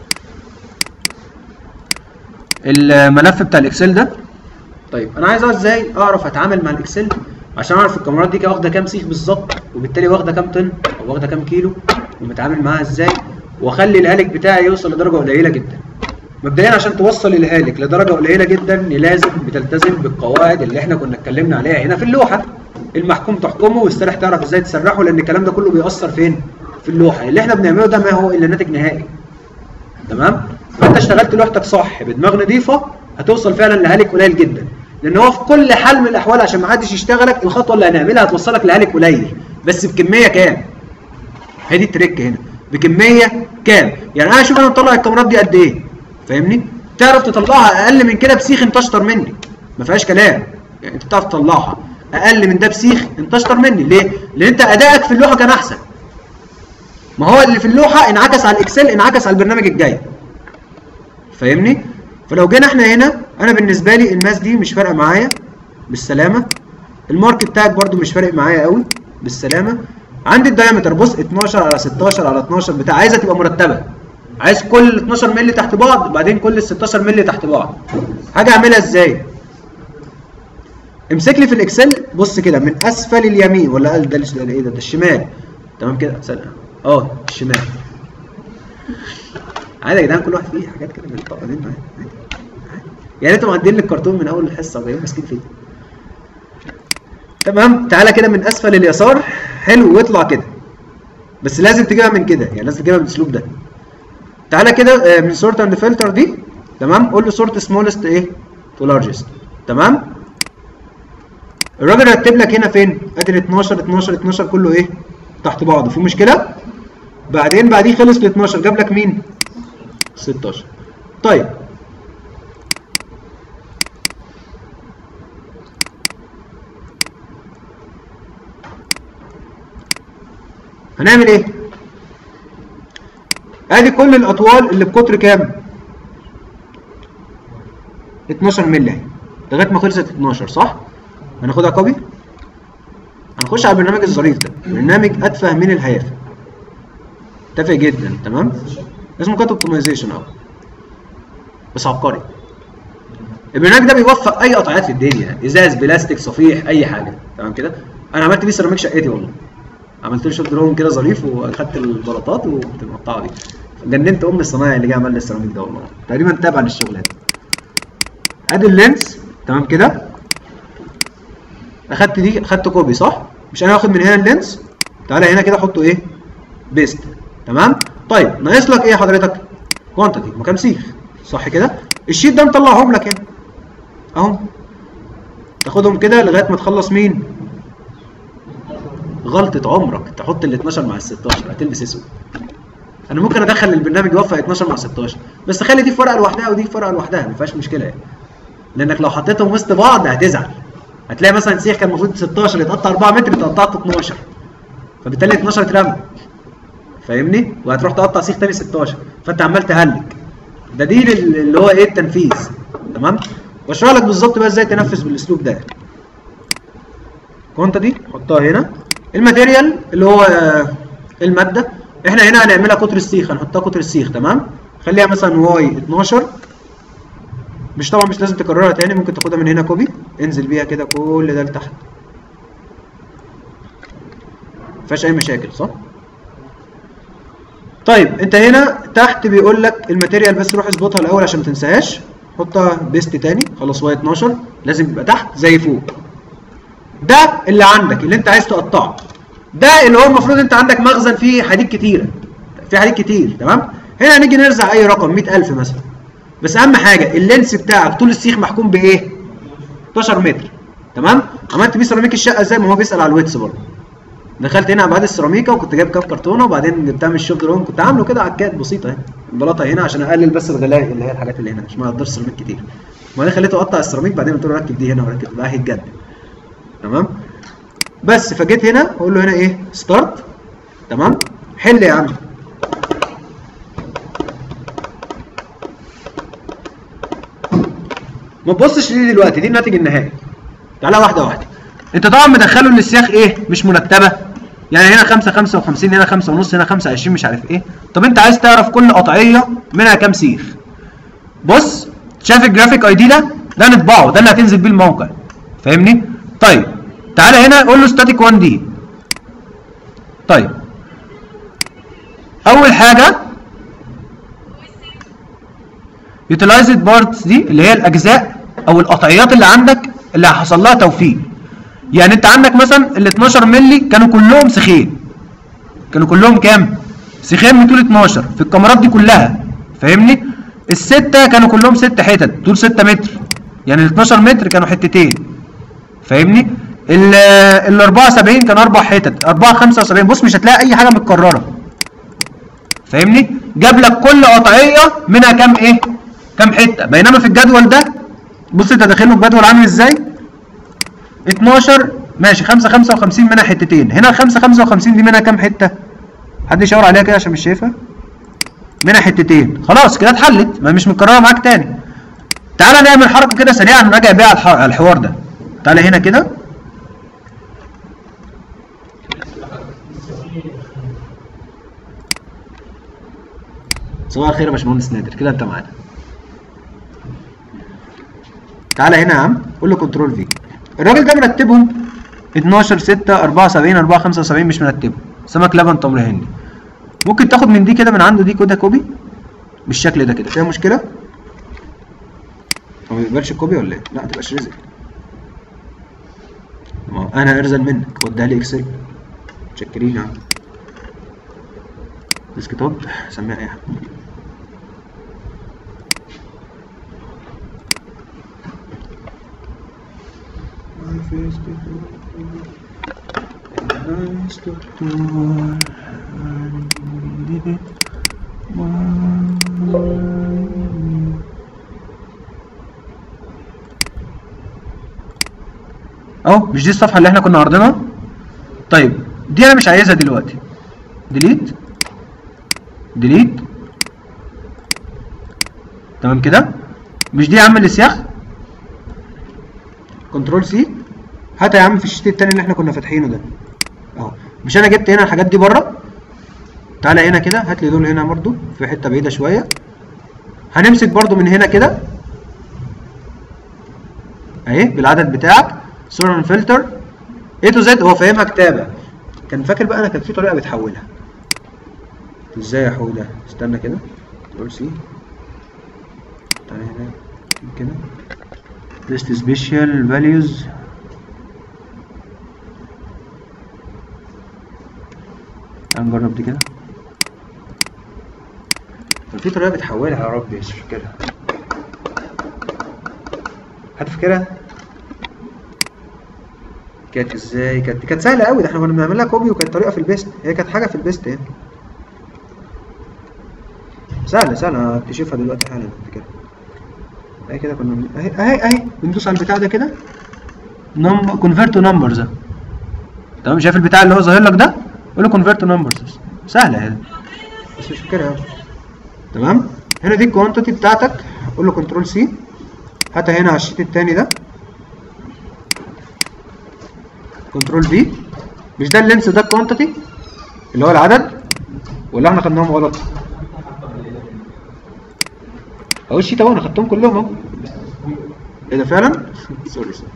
الملف بتاع الاكسل ده طيب انا عايز اعرف ازاي اعرف اتعامل مع الاكسل عشان اعرف الكاميرات دي واخده كام سيخ بالظبط وبالتالي واخده كام طن او واخده كام كيلو ومتعامل معاها ازاي واخلي الهالك بتاعي يوصل لدرجه قليله جدا مبدئيا عشان توصل الهالك لدرجه قليله جدا لازم بتلتزم بالقواعد اللي احنا كنا اتكلمنا عليها هنا في اللوحه المحكوم تحكمه والسلاح تعرف ازاي تسرحه لان الكلام ده كله بيأثر فين في اللوحه اللي احنا بنعمله ده ما هو الا ناتج نهائي تمام فانت اشتغلت لوحتك صح بدماغ نظيفه هتوصل فعلا لهالك قليل جدا لان هو في كل حال من الاحوال عشان ما حدش يشتغلك الخطوه اللي هنعملها هتوصلك لهالك قليل بس بكميه كام هي دي التريك هنا بكميه كام يعني انا اشوف انا مطلع الكاميرات دي قد ايه فاهمني تعرف تطلعها اقل من كده بسيخ انت اشطر مني ما فيهاش كلام يعني انت بتعرف تطلعها اقل من ده بسيخ انت اشطر مني ليه لان انت ادائك في اللوحه كان احسن ما هو اللي في اللوحه انعكس على الاكسل انعكس على البرنامج الجاي فاهمني فلو جينا احنا هنا انا بالنسبه لي الماس دي مش فارقه معايا بالسلامه المارك بتاعك برده مش فارق معايا قوي بالسلامه عندي الدايمتر بص 12 على 16 على 12 بتاع عايزها تبقى مرتبه عايز كل 12 مللي تحت بعض بعدين كل 16 مللي تحت بعض حاجه اعملها ازاي امسك لي في الاكسل بص كده من اسفل اليمين ولا قال ده ده ايه ده ده الشمال تمام كده سنة. اه الشمال عادي يا جدعان كل واحد فيه حاجات كده بنطقها دي معايا عادي. عادي. يعني انتوا معدين لي الكرتون من اول الحصه وجايين ماسكين فيه تمام تعالى كده من اسفل اليسار حلو واطلع كده بس لازم تجيبها من كده يعني لازم تجيبها بالاسلوب ده تعالى كده آه، من سورت اند فلتر دي تمام قول له سورت سمولست ايه تو لارجست تمام الراجل رتب لك هنا فين ادي 12 12 12 كله ايه تحت بعضه في مشكله بعدين بعديه خلص ل 12 جاب لك مين 16 طيب هنعمل ايه ادي كل الاطوال اللي بقطر كام 12 مللي اهي لغايه ما خلصت 12 صح هناخدها كوبي هنخش على البرنامج الظريف ده برنامج اتفه من الهيافه تافه جدا تمام اسمه كات اوبتمايزيشن اهو بس عبقري البرنامج ده بيوفق اي قطعات في الدنيا ازاز بلاستيك صفيح اي حاجه تمام كده انا عملت بيه سيراميك شقتي والله عملت له شوت درون كده ظريف واخدت البلاطات والمقطعه دي جننت ام الصنايعي اللي جه عمل لي السيراميك ده والله تقريبا تابع للشغل ده ادي اللينس تمام كده اخدت دي اخدت كوبي صح مش انا واخد من هنا اللينس تعالى هنا كده احطه ايه بيست تمام طيب ناقص لك ايه حضرتك كوانتيتي مكان سيخ صح كده الشيت ده مطلعهم لك هنا اهو تاخدهم كده لغايه ما تخلص مين غلطه عمرك تحط ال 12 مع ال 16 هتلبس اسود انا ممكن ادخل البرنامج يوفق 12 مع 16 بس خلي دي في ورقه لوحدها ودي في ورقه لوحدها ما فيهاش مشكله يعني لانك لو حطيتهم وسط بعض هتزعل هتلاقي مثلا سيخ كان المفروض 16 يتقطع 4 متر اتقطعت 12 فبالتالي 12 اترمى فاهمني وهتروح تقطع سيخ تاني 16 فانت عمال تهلك ده دي لل- اللي هو ايه التنفيذ تمام واشرح لك بالظبط بقى ازاي تنفذ بالاسلوب ده كوانتيتي حطها هنا الماتيريال اللي هو آه، الماده احنا هنا هنعملها قطر السيخ هنحطها قطر السيخ تمام خليها مثلا واي 12 مش طبعا مش لازم تكررها تاني ممكن تاخدها من هنا كوبي انزل بيها كده كل ده لتحت مفيهاش اي مشاكل صح طيب انت هنا تحت بيقول لك الماتيريال بس روح اظبطها الاول عشان ما تنساهاش حطها بيست تاني خلاص واي 12 لازم يبقى تحت زي فوق ده اللي عندك اللي انت عايز تقطعه ده اللي هو المفروض انت عندك مخزن فيه حديد كتيره في حديد كتير تمام هنا هنيجي نرزع اي رقم 100000 مثلا بس اهم حاجه اللينس بتاعك طول السيخ محكوم بايه 12 متر تمام عملت بيه سيراميك الشقه ازاي ما هو بيسال على الويتس برضه دخلت هنا ابعاد السيراميكا وكنت جايب كام كرتونه وبعدين جبتها من الشوب درون كنت عامله كده عكات بسيطه اهي البلاطه هنا عشان اقلل بس الغلاء اللي هي الحاجات اللي هنا عشان ما اقدرش سيراميك كتير وبعدين خليته اقطع السيراميك بعدين قلت له ركب دي هنا وركب بقى هيتجدد تمام بس فجيت هنا اقول له هنا ايه ستارت تمام حل يا عم ما تبصش ليه دلوقتي دي الناتج النهائي تعالى واحده واحده انت طبعا مدخله ان السياخ ايه مش مرتبه يعني هنا 5 55 هنا 5 ونص هنا 25 مش عارف ايه طب انت عايز تعرف كل قطعيه منها كام سيخ بص شايف الجرافيك اي دي ده ده نطبعه ده اللي هتنزل بيه الموقع فاهمني طيب تعالى هنا قول له ستاتيك 1 دي طيب اول حاجه يوتيلايزد بارتس دي اللي هي الاجزاء او القطعيات اللي عندك اللي حصل لها توفيق يعني انت عندك مثلا ال 12 مللي كانوا كلهم سيخين كانوا كلهم كام سيخين من طول 12 في الكاميرات دي كلها فاهمني الستة كانوا كلهم ست حتت طول 6 متر يعني ال 12 متر كانوا حتتين فاهمني ال ال 74 كان اربع حتت 4 75 بص مش هتلاقي اي حاجه متكرره فاهمني جاب لك كل قطعيه منها كام ايه كام حته بينما في الجدول ده بص انت داخله الجدول عامل ازاي 12 ماشي 5 55 منها حتتين هنا 5 55 دي منها كام حته حد يشاور عليها كده عشان مش شايفها منها حتتين خلاص كده اتحلت ما مش متكرره معاك تاني تعالى نعمل حركه كده سريعه نراجع بيها على الح- على الحوار ده تعالى هنا كده صباح الخير يا باشمهندس نادر كده انت معانا تعالى هنا يا عم قول له كنترول في الراجل ده مرتبهم 12 6 74 4 75 مش مرتبهم سمك لبن تمر هندي ممكن تاخد من دي كده من عنده دي كده كوبي بالشكل ده كده فيها مشكله هو ما بيقبلش الكوبي ولا ايه لا تبقاش رزق ما هو انا ارزل منك وديها لي اكسل متشكرين يا عم ديسكتوب سميها اي حاجه اهو مش دي الصفحه اللي احنا كنا عارضينها طيب دي انا مش عايزها دلوقتي ديليت ديليت تمام كده مش دي يا عم الاسياخ كنترول سي هات يا عم في الشيت التاني اللي احنا كنا فاتحينه ده اهو مش انا جبت هنا الحاجات دي بره تعالى هنا كده هات لي دول هنا برضو في حته بعيده شويه هنمسك برضو من هنا كده اهي بالعدد بتاعك سورن فلتر اي تو زد هو فاهمها كتابه كان فاكر بقى انا كان في طريقه بتحولها ازاي يا حوده استنى كده كنترول سي تعالى هنا كده list special values تعال نجرب دي كده كان في طريقه بتحولها يا ربي مش فاكرها حد فاكرها كانت ازاي كانت كانت سهله قوي ده احنا كنا بنعملها كوبي وكانت طريقه في البيست هي كانت حاجه في البيست يعني سهله سهله هكتشفها دلوقتي حالا كده اهي كده كنا بن- اهي اهي اهي بندوس على البتاع ده كده نمبر كونفيرت تو نمبرز تمام شايف البتاع اللي هو ظاهر لك ده قول له كونفيرت تو نمبرز سهله يعني بس مش فاكرها أوي. تمام هنا دي الكوانتيتي بتاعتك قول له كنترول سي هاتها هنا على الشيت التاني ده كنترول في مش ده اللينس ده الكوانتيتي اللي هو العدد ولا احنا خدناهم غلط اهو الشيت اهو انا خدتهم كلهم اهو ايه ده فعلا سوري سوري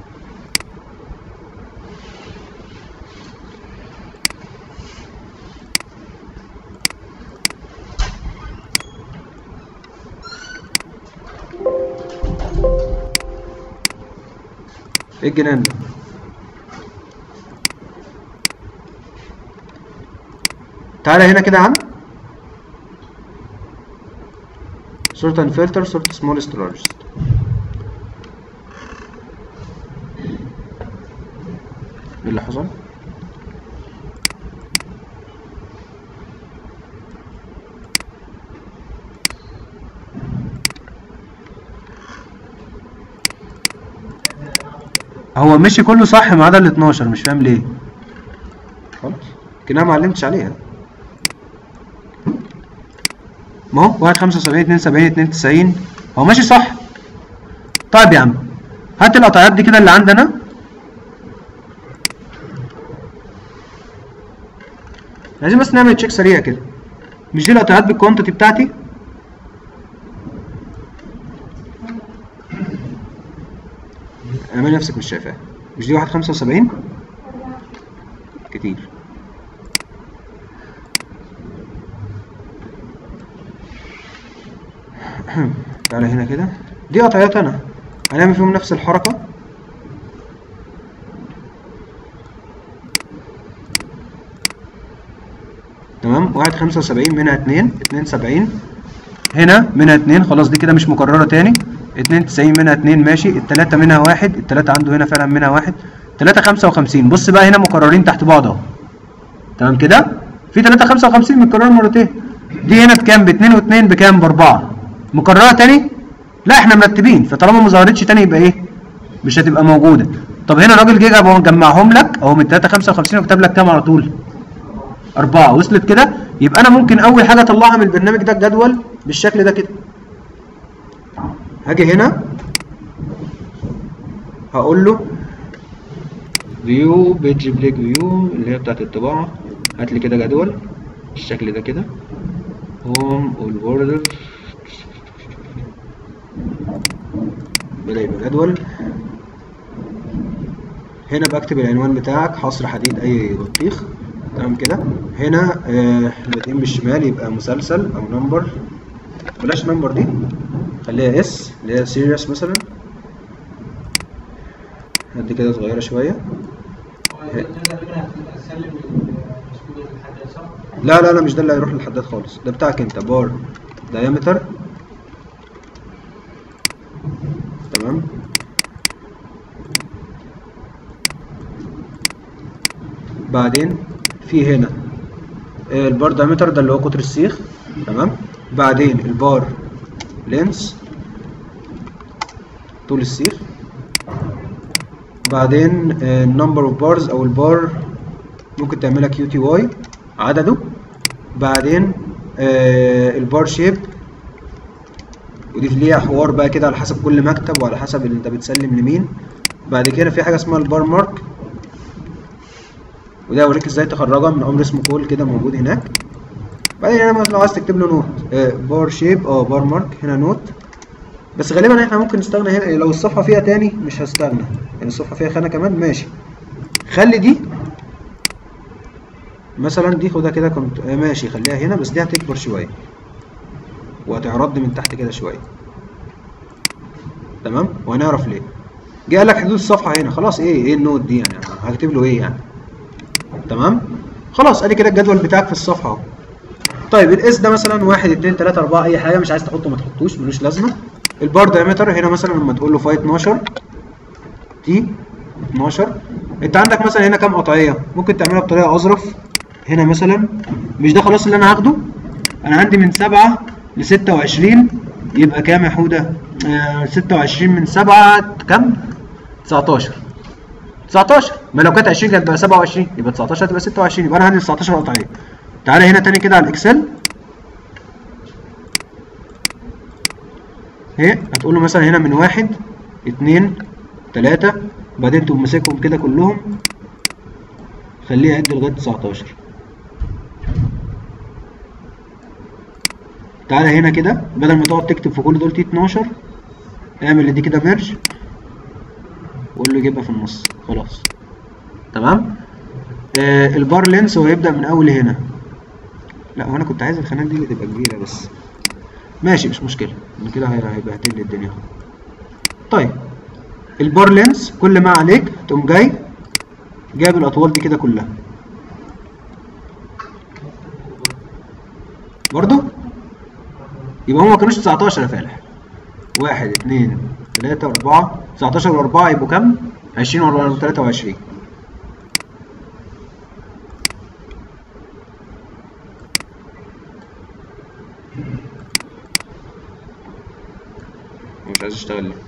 ايه الجنان ده تعالى هنا كده يا عم sort and filter sort smallest to largest ايه اللي حصل هو مشي كله صح ما عدا ال 12 مش فاهم ليه خلاص كده ما علمتش عليها ما هو 1 75 72 92 هو ماشي صح طيب يا عم هات القطعات دي كده اللي عندنا عايزين بس نعمل تشيك سريع كده مش دي القطعات بالكوانتيتي بتاعتي اعملي نفسك مش شايفاها مش دي 1 75 كتير تعالى هنا كده دي قطعيات انا هنعمل فيهم نفس الحركة تمام واحد خمسة وسبعين منها اتنين اتنين سبعين هنا منها اتنين خلاص دي كده مش مكررة تاني اتنين تسعين منها اتنين ماشي التلاتة منها واحد التلاتة عنده هنا فعلا منها واحد تلاتة خمسة وخمسين بص بقى هنا مكررين تحت بعض اهو تمام كده في تلاتة خمسة وخمسين متكررة مرتين دي هنا بكام باتنين واتنين بكام باربعة مكررة تاني لا احنا مرتبين فطالما ما ظهرتش تاني يبقى ايه مش هتبقى موجودة طب هنا الراجل جه جاب جمعهم لك اهو من 3 55 وكتب لك كام على طول أربعة وصلت كده يبقى أنا ممكن أول حاجة أطلعها من البرنامج ده الجدول بالشكل ده كده هاجي هنا هقول له فيو بيج بليك فيو اللي هي بتاعت الطباعة هات لي كده جدول بالشكل ده كده هوم والبوردر بدأ يبقى جدول هنا بكتب العنوان بتاعك حصر حديد أي بطيخ تمام كده هنا آه الاتنين بالشمال يبقى مسلسل أو نمبر بلاش نمبر دي خليها اس اللي هي سيريس مثلا قد كده صغيرة شوية لا لا لا مش ده اللي هيروح للحداد خالص ده بتاعك انت بار diameter تمام بعدين في هنا آه، البار diameter ده اللي هو قطر السيخ تمام بعدين البار لينس طول السيخ بعدين النمبر اوف بارز او البار ممكن تعملها كيو تي واي عدده بعدين آه، البار شيب ودي ليها حوار بقى كده على حسب كل مكتب وعلى حسب اللي انت بتسلم لمين بعد كده في حاجه اسمها البار مارك وده اوريك ازاي تخرجها من امر اسمه كول كده موجود هناك بعدين هنا مثلا لو عايز تكتب له نوت آه بار شيب اه بار مارك هنا نوت بس غالبا احنا ممكن نستغنى هنا لو الصفحه فيها تاني مش هستغنى يعني الصفحه فيها خانه كمان ماشي خلي دي مثلا دي خدها كده كنت آه ماشي خليها هنا بس دي هتكبر شويه وهتعرض من تحت كده شويه تمام وهنعرف ليه جه قال لك حدود الصفحه هنا خلاص ايه ايه النوت دي يعني هكتب له ايه يعني تمام خلاص ادي كده الجدول بتاعك في الصفحه اهو طيب الاس ده مثلا 1 2 3 4 اي حاجه مش عايز تحطه ما تحطوش ملوش لازمه البار دايمتر هنا مثلا لما تقول له فاي 12 تي 12 انت عندك مثلا هنا كام قطعيه ممكن تعملها بطريقه اظرف هنا مثلا مش ده خلاص اللي انا هاخده انا عندي من 7 ل 26 يبقى كام يا حوده آه 26 من 7 كام 19 19 ما لو كانت 20 كانت بقى 27 يبقى 19 هتبقى 26 يبقى انا عندي 19 قطعيه تعالى هنا تاني كده على الاكسل اهي هتقول له مثلا هنا من واحد اتنين تلاتة وبعدين تقوم ماسكهم كده كلهم خليه يعد لغاية 19 تعالى هنا كده بدل ما تقعد تكتب في كل دول تي 12 اعمل دي كده ميرج وقول له يجيبها في النص خلاص تمام آه البار لينس هو هيبدأ من أول هنا لا هو أنا كنت عايز الخانات دي اللي تبقى كبيرة بس ماشي مش مشكلة من كده هي- هيبهدل لي الدنيا طيب البار لينس كل ما عليك تقوم جاي جايب الأطوال دي كده كلها برضو يبقى هما ما كانوش 19 يا فالح واحد اتنين تلاتة أربعة 19 وأربعة يبقوا كام؟ 20 وأربعة 23 مش عايز اشتغل ليه؟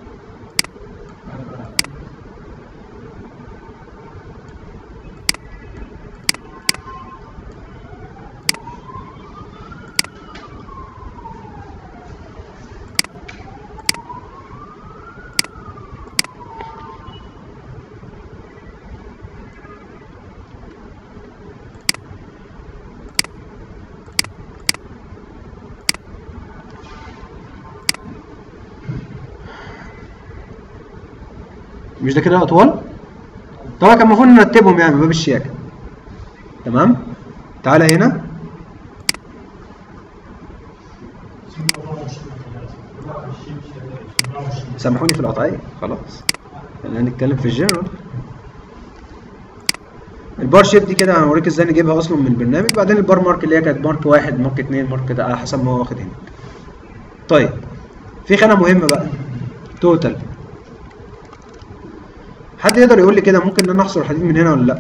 مش ده كده اطوال طبعا كان المفروض نرتبهم يعني من باب الشياكه تمام تعالى هنا سامحوني في القطعيه خلاص خلينا نتكلم في الجنرال البار شيب دي كده هوريك ازاي نجيبها اصلا من البرنامج بعدين البار مارك اللي هي كانت مارك واحد مارك اتنين مارك ده على حسب ما هو واخد هنا طيب في خانه مهمه بقى توتال حد يقدر يقول لي كده ممكن ان انا احصر الحديد من هنا ولا لا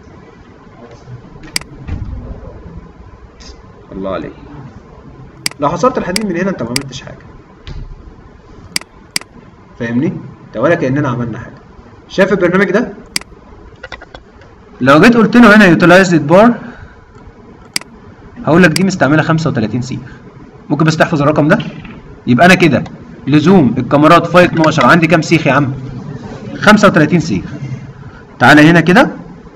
الله عليك لو حصرت الحديد من هنا انت ما عملتش حاجه فاهمني ده ولا كاننا عملنا حاجه شايف البرنامج ده لو جيت قلت له هنا يوتيلايز بار هقول لك دي مستعمله 35 سيخ ممكن بس تحفظ الرقم ده يبقى انا كده لزوم الكاميرات فاي 12 عندي كام سيخ يا عم 35 سيخ تعالى هنا كده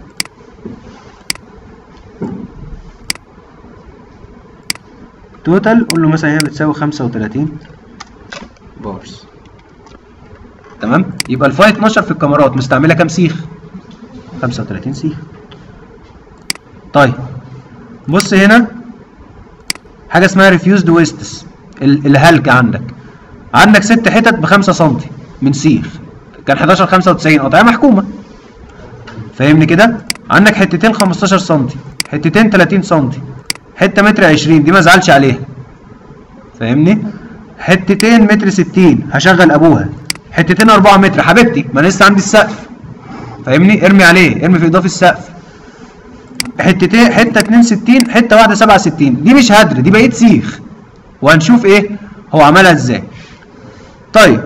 توتال قول له مثلا هنا بتساوي 35 بارز تمام يبقى الفاي 12 في الكاميرات مستعمله كام سيخ 35 سيخ طيب بص هنا حاجه اسمها ريفيوزد ويستس الهلك عندك عندك ست حتت ب 5 سم من سيخ كان 11 95 قطعيه محكومه فاهمني كده عندك حتتين 15 سم حتتين 30 سم حته متر 20 دي ما ازعلش عليها فاهمني حتتين متر 60 هشغل ابوها حتتين 4 متر حبيبتي ما انا لسه عندي السقف فاهمني ارمي عليه ارمي في اضافه السقف حتتين حته 62 حته واحده 67 دي مش هدر دي بقيت سيخ وهنشوف ايه هو عملها ازاي طيب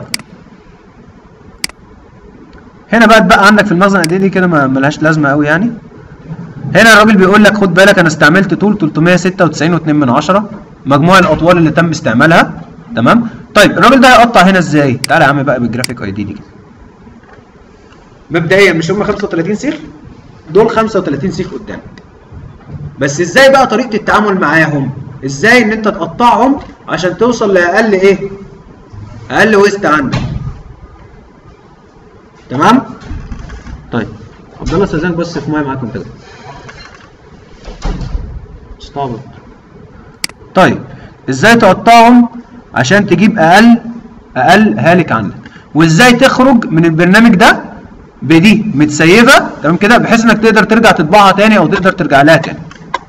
هنا بقى اتبقى عندك في المخزن قد ايه دي كده ما ملهاش لازمه قوي يعني هنا الراجل بيقول لك خد بالك انا استعملت طول 396 و2 من عشرة مجموع الاطوال اللي تم استعمالها تمام طيب الراجل ده هيقطع هنا ازاي تعالى يا عم بقى بالجرافيك اي دي دي كده مبدئيا مش هم 35 سيخ دول 35 سيخ قدامك بس ازاي بقى طريقه التعامل معاهم ازاي ان انت تقطعهم عشان توصل لاقل ايه اقل ويست عندك تمام طيب عبد الله استاذنك بس في ميه معاكم كده استعبط طيب ازاي تقطعهم عشان تجيب اقل اقل هالك عندك وازاي تخرج من البرنامج ده بدي متسيفه تمام كده بحيث انك تقدر ترجع تطبعها تاني او تقدر ترجع لها تاني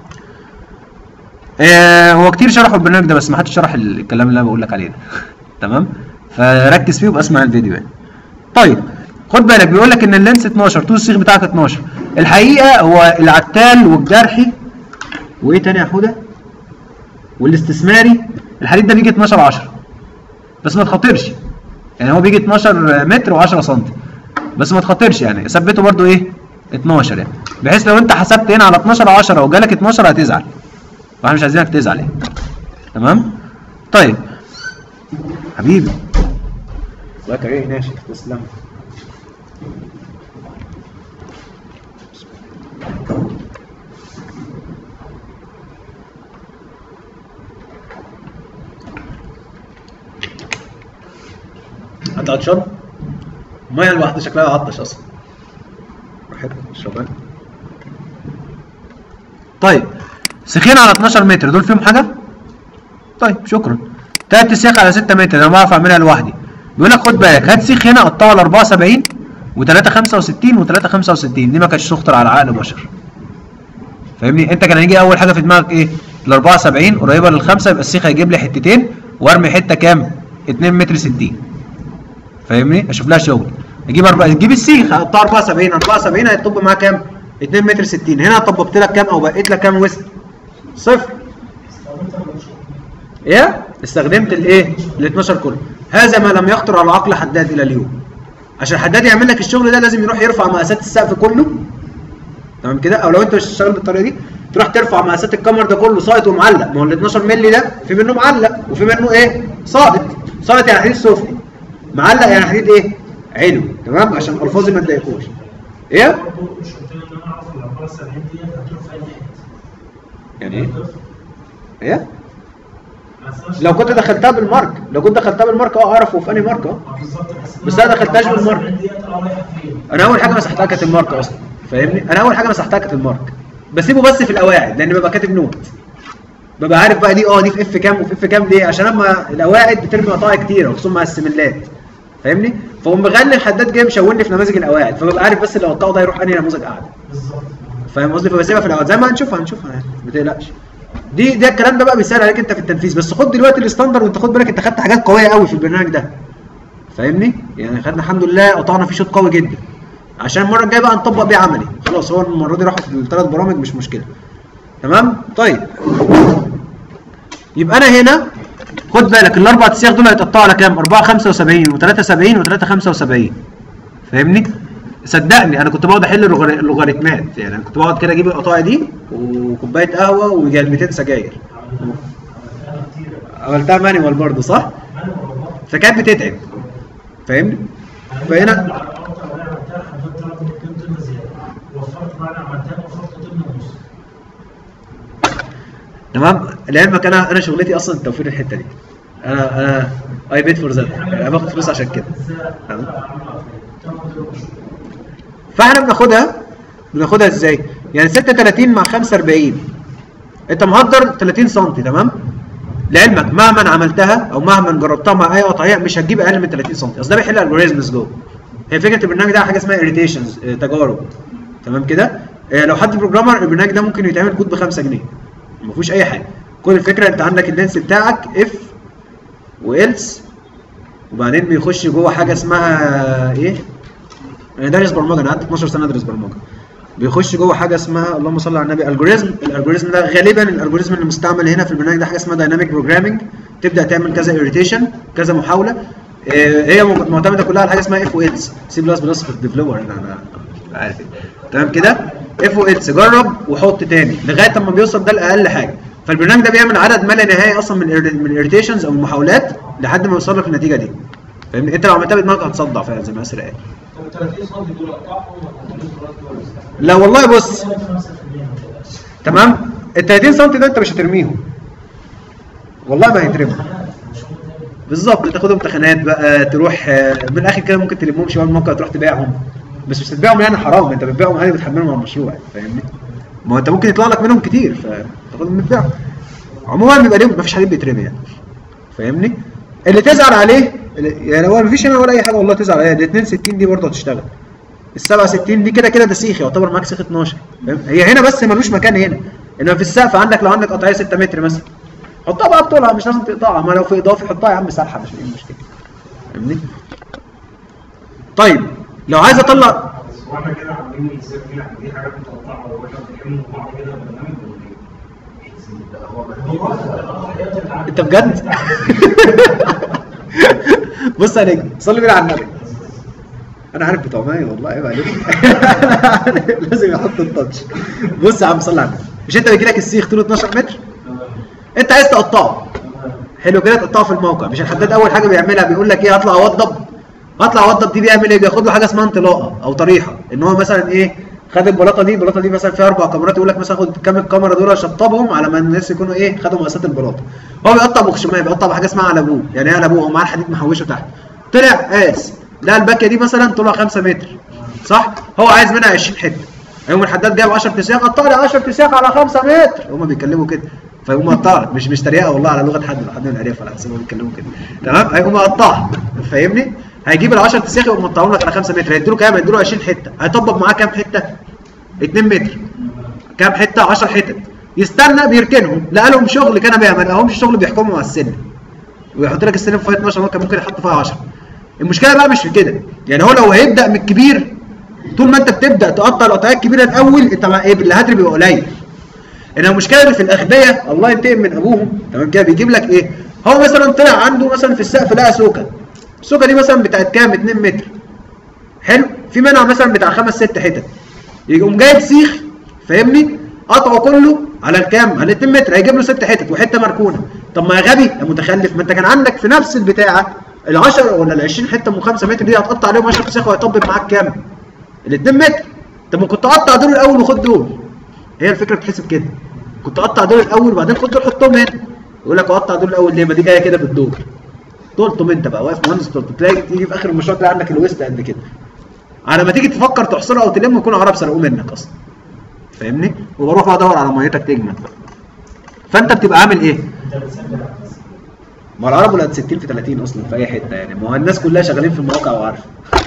آه هو كتير شرحوا البرنامج ده بس ما حدش شرح الكلام اللي انا بقول لك عليه ده تمام فركز فيه وابقى اسمع الفيديو يعني طيب خد بالك بيقول لك ان اللينس 12 طول السيخ بتاعك 12 الحقيقه هو العتال والجرحي وايه تاني يا حوده والاستثماري الحديد ده بيجي 12 10 بس ما تخاطرش يعني هو بيجي 12 متر و10 سم بس ما تخاطرش يعني ثبته برده ايه 12 يعني بحيث لو انت حسبت هنا على 12 10 وجالك 12 هتزعل واحنا مش عايزينك تزعل يعني تمام طيب حبيبي الله يكرمك ناشف تسلم انت عطشان؟ الميه الواحده شكلها عطش اصلا براحتك اشرب طيب سخين على 12 متر دول فيهم حاجه؟ طيب شكرا تلات سياخ على 6 متر انا بعرف اعملها لوحدي بيقول لك خد بالك هات سيخ هنا قطعه على 74 و3 65 و3 65 دي ما كانتش تخطر على عقل بشر فاهمني انت كان هيجي اول حاجه في دماغك ايه ال 74 قريبه للخمسه يبقى السيخ هيجيب لي حتتين وارمي حته كام 2 متر 60 فاهمني اشوف لها شغل اجيب أربعة تجيب السيخ هقطع 74 74 هيطب معاه كام 2 متر 60 هنا طبقت لك كام او بقيت لك كام وسط صفر ايه استخدمت الايه ال 12 كله هذا ما لم يخطر على عقل حداد الى اليوم عشان حداد يعمل لك الشغل ده لازم يروح يرفع مقاسات السقف كله تمام كده او لو انت مش هتشتغل بالطريقه دي تروح ترفع مقاسات الكمر ده كله ساقط ومعلق ما هو ال 12 مللي ده في منه معلق وفي منه ايه ساقط ساقط يعني حديد سفلي معلق يعني حديد ايه علو تمام عشان الفاظي ما تضايقوش ايه برضه مش قلت لي ان انا اعرف ال 74 ديت هتروح في اي حته يعني ايه ايه أصلاً لو كنت دخلتها بالمارك لو كنت دخلتها بالمارك اه اعرف هو في انهي ماركه آه بالظبط بس أنا دخلتهاش بالمرة. 74 ديت اه رايحه فين؟ انا اول حاجه مسحتها كانت المارك اصلا فاهمني انا اول حاجه مسحتها كانت المارك بسيبه بس في القواعد لان ببقى كاتب نوت ببقى عارف بقى دي اه دي في اف كام وفي اف كام ليه عشان اما القواعد بترمي قطايع كتيره خصوصا مع السملات فاهمني فقوم مغلي الحداد جاي مشاور لي في نماذج القواعد فببقى عارف بس اللي قطعه ده يروح انهي نموذج اعلى بالظبط فاهم قصدي فبسيبها في الاول زي ما هنشوفها هنشوفها يعني ما تقلقش دي ده الكلام ده بقى بيسهل عليك انت في التنفيذ بس خد دلوقتي الستاندر وانت خد بالك انت خدت حاجات قويه قوي في البرنامج ده فاهمني يعني خدنا الحمد لله قطعنا فيه شوط قوي جدا عشان المره الجايه بقى نطبق بيه عملي خلاص هو المره دي راحوا في الثلاث برامج مش مشكله تمام طيب يبقى انا هنا خد بالك الاربع تسياخ دول هيتقطعوا على كام 4 75 و3 70 و3 75 فاهمني صدقني انا كنت بقعد احل اللوغار- اللوغاريتمات يعني انا كنت بقعد كده اجيب القطايع دي وكوبايه قهوه وجلبتين سجاير عملتها كتير عملتها مانيوال برضه صح انا والله فكانت بتتعب فاهمني فهنا على اكتر وانا عملتها حددت رقم كام طن زياده وفرت بعد عملتها وفرت طن ونص تمام لعلمك انا انا شغلتي اصلا توفير الحته دي انا انا اي بيت فور ذات انا باخد فلوس عشان كده تمام فاحنا بناخدها بناخدها ازاي؟ يعني 36 مع 45 انت مهدر 30 سم تمام؟ لعلمك مهما عملتها او مهما جربتها مع اي قطعيه مش هتجيب اقل من 30 سم اصل ده بيحل الجوريزمز جوه هي فكره البرنامج ده حاجه اسمها اريتيشنز تجارب تمام كده؟ آه، لو حد بروجرامر البرنامج ده ممكن يتعمل كود ب 5 جنيه ما فيهوش اي حاجه كل الفكره انت عندك اللينس بتاعك اف والس وبعدين بيخش جوه حاجه اسمها ايه؟ انا دارس برمجه انا قعدت 12 سنه ادرس برمجه بيخش جوه حاجه اسمها اللهم صل على النبي الجوريزم الالجوريزم ده غالبا الالجوريزم اللي مستعمل هنا في البرنامج ده حاجه اسمها دايناميك بروجرامنج تبدا تعمل كذا اريتيشن كذا محاوله آه، هي م- معتمده كلها على حاجه اسمها اف والس سي بلس بلس في الديفلوبر انا انا عارف إيه. تمام كده اف والس جرب وحط تاني لغايه اما بيوصل ده لاقل حاجه فالبرنامج ده بيعمل عدد ما لا نهائي اصلا من ال من الاريتيشنز او المحاولات لحد ما يوصل لك النتيجه دي فاهمني انت لو عملتها بدماغك هتصدع فعلا زي ما اسر قال طب 30 سم دول اقطعهم ولا 30 سم دول لا والله بص 5% تمام ال 30 سم ده انت مش هترميهم والله ما هيترموا بالظبط تاخدهم امتحانات بقى تروح آه، من الاخر كده ممكن تلمهم شويه من الموقع تروح تبيعهم بس مش تبيعهم يعني حرام انت بتبيعهم عادي بتحملهم على المشروع فاهمني ما هو انت ممكن يطلع لك منهم كتير فتاخدهم وتبيعهم عموما بيبقى ليهم مفيش حديد بيترمي يعني فاهمني اللي تزعل عليه اللي- يعني هو مفيش هنا ولا اي حاجه والله تزعل عليها ال 62 دي برضه هتشتغل ال 67 دي كده كده ده سيخ يعتبر معاك سيخ 12 فاهم هي هنا بس ملوش مكان هنا انما في السقف عندك لو عندك قطعيه 6 متر مثلا حطها بقى بطولها مش لازم تقطعها ما لو في اضافي حطها يا عم سلحه مش ايه المشكله فاهمني طيب لو عايز اطلع بس هو احنا كده عاملين نسيب دي دي حاجات متقطعه واحنا بنحمل بعض كده برنامج ولا ايه؟ انت بجد بص يا نجم صلي بينا على النبي انا عارف بتوع ماي والله عيب عليك لازم يحط التاتش بص يا عم صلي على النبي مش انت بيجي لك السيخ طوله 12 متر انت عايز تقطعه حلو كده تقطعه في الموقع مش الحداد اول حاجه بيعملها بيقول لك ايه هطلع اوضب هطلع اوضب دي بيعمل ايه بياخد له حاجه اسمها انطلاقه او طريحه ان هو مثلا ايه خد البلاطه دي البلاطه دي مثلا فيها اربع كاميرات يقول لك مثلا خد كام الكاميرا دول شطبهم على ما الناس يكونوا ايه خدوا مقاسات البلاطه هو بيقطع بخشميه بيقطع بحاجه اسمها على ابوه يعني ايه على ابوه هو معاه الحديد محوشه تحت طلع قاس لا الباكيه دي مثلا طولها 5 متر صح هو عايز منها 20 حته يقوم الحداد جايب 10 تسياق قطع لي 10 تسياق على 5 متر هم بيتكلموا كده فيقوم مقطع لك مش مش تريقه والله على لغه حد لو حد من الارياف ولا حسابهم بيتكلموا كده تمام هيقوم مقطعها فاهمني هيجيب ال 10 تسياق يقوم مقطعهم لك على 5 متر هيديله كام هيديله 20 حته هيطبق معاه كام حته 2 متر كام حته 10 حتت يستنى بيركنهم لقى لهم شغل كان بيها ما لقاهمش شغل بيحكموا على السن ويحط لك السلم فيها 12 ممكن ممكن يحط فيها 10 المشكله بقى مش في كده يعني هو لو هيبدا من الكبير طول ما انت بتبدا تقطع القطعات الكبيره الاول انت مع ايه بالهدر بيبقى قليل ان المشكله اللي في الاغبياء الله ينتقم من ابوهم تمام كده بيجيب لك ايه هو مثلا طلع عنده مثلا في السقف لقى سوكه السوكه دي مثلا بتاعت كام 2 متر حلو في منها مثلا بتاع خمس ست حتت يقوم جايب سيخ فاهمني قطعه كله على الكام على 2 متر هيجيب له ست حتت وحته مركونه طب ما يا غبي يا متخلف ما انت كان عندك في نفس البتاعه ال 10 ولا ال 20 حته من 5 متر دي هتقطع عليهم 10 سيخ وهيطبق معاك كام؟ ال 2 متر طب ما كنت اقطع دول الاول وخد دول هي الفكره بتحسب كده كنت اقطع دول الاول وبعدين خد دول حطهم هنا يقول لك اقطع دول الاول ليه ما دي جايه كده بالدور طولتهم انت بقى واقف مهندس طولته تلاقي تيجي في اخر المشروع تلاقي عندك الويست قد كده على ما تيجي تفكر تحصره او تلمه يكون عرب سرقوه منك اصلا فاهمني وبروح بقى ادور على ميتك تجمد بقى فانت بتبقى عامل ايه انت بتسجل ما العرب ولاد 60 في 30 اصلا في اي حته يعني ما هو الناس كلها شغالين في المواقع وعارفه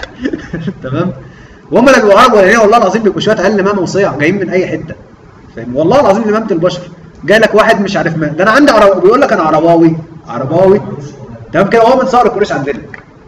تمام وهم اللي بيبقوا عرب ولا والله العظيم بيبقوا شويه اقل مامه وصيع جايين من اي حته فاهم والله العظيم لمامه البشر جاي لك واحد مش عارف ما ده انا عندي عرب بيقول لك انا عرباوي عرباوي تمام كده وهو من صقر القريش عندنا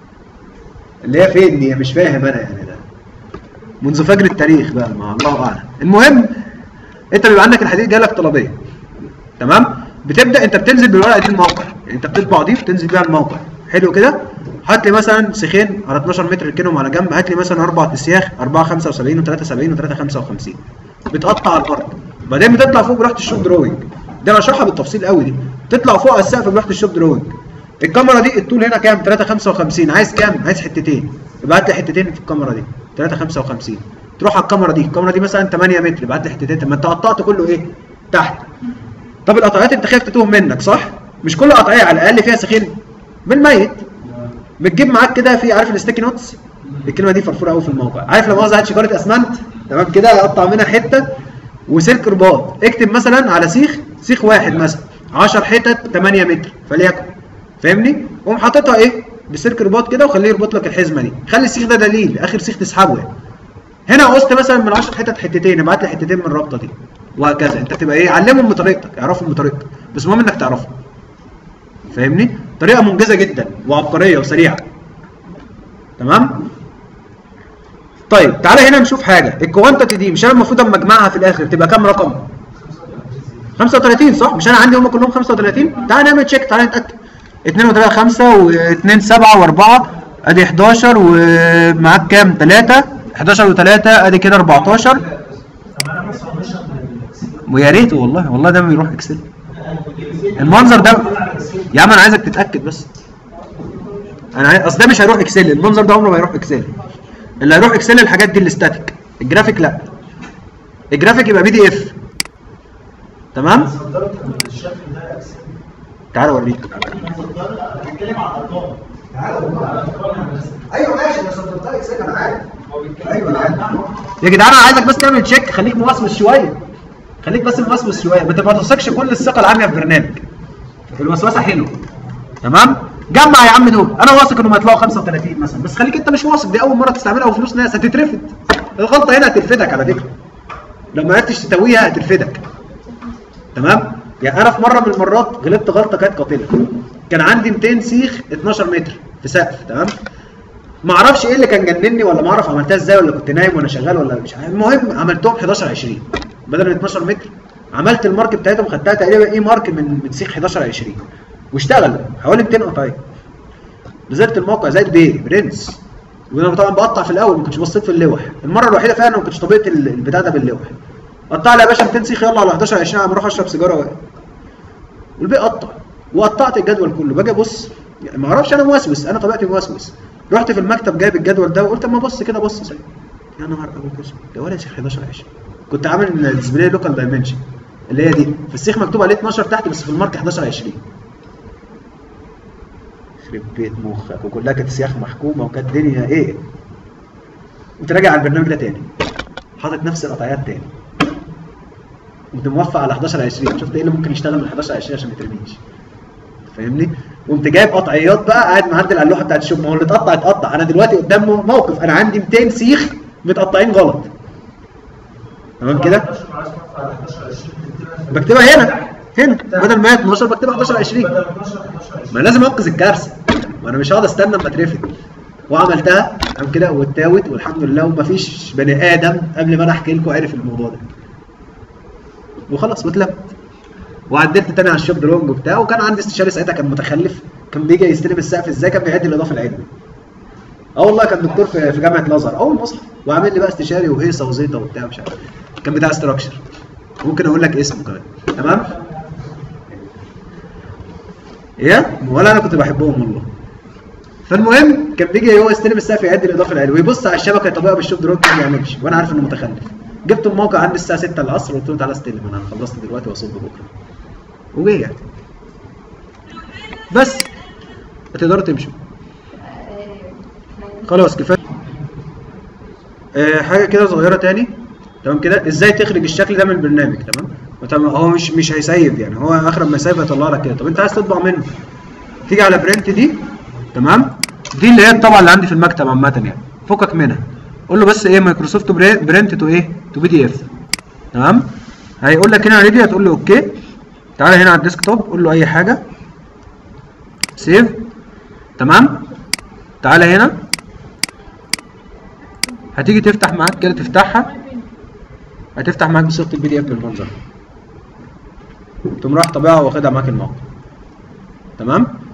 اللي هي فين دي مش فاهم انا يعني ده منذ فجر التاريخ بقى ما الله اعلم المهم انت بيبقى عندك الحديد جاي لك طلبيه تمام بتبدا انت بتنزل بالورقه دي الموقع يعني انت بتطبع دي بتنزل بيها الموقع حلو كده هات لي مثلا سيخين على 12 متر اركنهم على جنب هات لي مثلا اربع اسياخ 4 75 و3 70 و3 55 بتقطع على الارض بعدين بتطلع فوق براحه الشوب دروينج ده انا اشرحها بالتفصيل قوي دي تطلع فوق على السقف براحه الشوب دروينج الكاميرا دي الطول هنا كام 3 55 عايز كام عايز حتتين يبقى هات لي حتتين في الكاميرا دي 3 55 تروح على الكاميرا دي الكاميرا دي مثلا 8 متر يبقى هات لي حتتين طب ما انت قطعت كله ايه تحت طب القطعيات انت خايف تتوه منك صح مش كل قطعيه على الاقل فيها سخين بالميت بتجيب معاك كده في عارف الستيكي نوتس الكلمه دي فرفوره قوي في الموقع عارف لو مؤاخذه هات شكاره اسمنت تمام كده اقطع منها حته وسلك رباط اكتب مثلا على سيخ سيخ واحد مثلا 10 حتت 8 متر فليكن فاهمني قوم حاططها ايه بسلك رباط كده وخليه يربط لك الحزمه دي خلي السيخ ده دليل اخر سيخ تسحبه يعني هنا قصت مثلا من 10 حتت حتتين ابعت لي حتتين من الرابطه دي وهكذا انت تبقى ايه علمهم بطريقتك اعرفهم بطريقتك بس المهم انك تعرفهم فاهمني طريقه منجزه جدا وعبقريه وسريعه تمام طيب تعالى هنا نشوف حاجه الكوانتيتي دي مش انا المفروض اما اجمعها في الاخر تبقى كام رقم 35 صح مش انا عندي هم كلهم 35 تعالى نعمل تشيك تعالى نتاكد 2 و3 5 و2 7 و4 ادي 11 ومعاك كام 3 11 و3 ادي كده 14 طب انا بس مش من الاكسل ويا ريت والله والله ده ما بيروح اكسل المنظر ده يا عم انا عايزك تتاكد بس انا عايز اصل ده مش هيروح اكسل المنظر ده عمره ما هيروح اكسل اللي هيروح اكسل الحاجات دي الاستاتيك الجرافيك لا الجرافيك يبقى بي دي اف تمام صدرت من الشكل ده اكسل تعال اوريك بتتكلم على الارقام ايوه ماشي انا صدرتها اكسل انا عارف ايوه انا عارف يا جدعان انا عايزك بس تعمل تشيك خليك موسوس شويه خليك بس موسوس شويه ما تبقى تثقش كل الثقه العاميه في برنامج الوسوسه حلوه تمام جمع يا عم دول انا واثق انهم هيطلعوا 35 مثلا بس خليك انت مش واثق دي اول مره تستعملها وفلوس ناس هتترفد الغلطه هنا هترفدك على فكره لو ما عرفتش تسويها هترفدك تمام يعني انا في مره من المرات غلطت غلطه كانت قاتله كان عندي 200 سيخ 12 متر في سقف تمام ما اعرفش ايه اللي كان جنني ولا ما اعرف عملتها ازاي ولا كنت نايم وانا شغال ولا مش عارف المهم عملتهم 11 20 بدل من 12 متر عملت المارك بتاعتهم خدتها تقريبا ايه مارك من من سيخ 11 20 واشتغل حوالي 200 قطعيه نزلت الموقع زي بيه برنس وانا طبعا بقطع في الاول ما كنتش بصيت في اللوح المره الوحيده فعلا ما كنتش طبقت ال- البتاع ده باللوح قطع لي يا باشا 200 سيخ يلا على 11 20 انا بروح اشرب سيجاره واقف والباقي قطع وقطعت الجدول كله باجي ابص يعني ما اعرفش انا موسوس انا طبيعتي موسوس رحت في المكتب جايب الجدول ده وقلت اما ابص كده بص سيد يا نهار ابيض اسود ده ولا سيخ 11 20 كنت عامل ديسبلاي لوكال دايمنشن اللي هي دي في السيخ مكتوب عليه 12 تحت بس في المارك 11 20 يخرب بيت مخك وكلها كانت سياخ محكومه وكانت الدنيا ايه قمت راجع على البرنامج ده تاني حاطط نفس القطعيات تاني قمت موفق على 11 20 شفت ايه اللي ممكن يشتغل من 11 20 عشان ما يترميش فاهمني قمت جايب قطعيات بقى قاعد معدل على اللوحه بتاعت الشوب ما هو اللي اتقطع اتقطع انا دلوقتي قدام موقف انا عندي 200 سيخ متقطعين غلط تمام كده 11 عايز ترفع على 11 20 تكتبها في- بكتبها هنا هنا بدل ما هي 12 بكتبها 11 20 بدل 12 11 20 ما لازم انقذ الكارثه ما انا مش هقعد استنى اما اترفد وعملتها قام كده واتاوت والحمد لله ومفيش بني ادم قبل ما انا احكي لكم عرف الموضوع ده وخلاص واتلمت وعدلت تاني على الشوب درونج وبتاع وكان عندي استشاري ساعتها كان متخلف كان بيجي يستلم السقف ازاي كان بيعد الاضافه العلمي اه والله كان دكتور في في جامعه الازهر اول مصحف وعامل لي بقى استشاري وهيصه وزيطه وبتاع مش عارف كان بتاع استراكشر ممكن اقول لك اسمه كمان تمام ايه ولا انا كنت بحبهم والله فالمهم كان بيجي هو يستلم السقف يعد الاضافه العلويه ويبص على الشبكه يطبقها بالشوب دروب ما يعملش وانا عارف انه متخلف جبت الموقع عندي الساعه 6 العصر وقلت له تعالى استلم انا خلصت دلوقتي واصب بكره وجه يعني بس هتقدروا تمشوا خلاص كفايه آه حاجه كده صغيره تاني تمام كده ازاي تخرج الشكل ده من البرنامج تمام تمام هو مش مش هيسيب يعني هو اخر ما يسيب هيطلع لك كده طب انت عايز تطبع منه تيجي على برنت دي تمام دي اللي هي الطبعه اللي عندي في المكتب عامه يعني فكك منها قول له بس ايه مايكروسوفت بري- برنت تو ايه تو بي دي اف تمام هيقول لك هنا على دي هتقول له اوكي تعالى هنا على الديسكتوب قول له اي حاجه سيف تمام تعالى هنا هتيجي تفتح معاك كده تفتحها هتفتح معاك بصيغه البي دي اف بالمنظر ده. تقوم رايح طابعها واخدها معاك الموقع تمام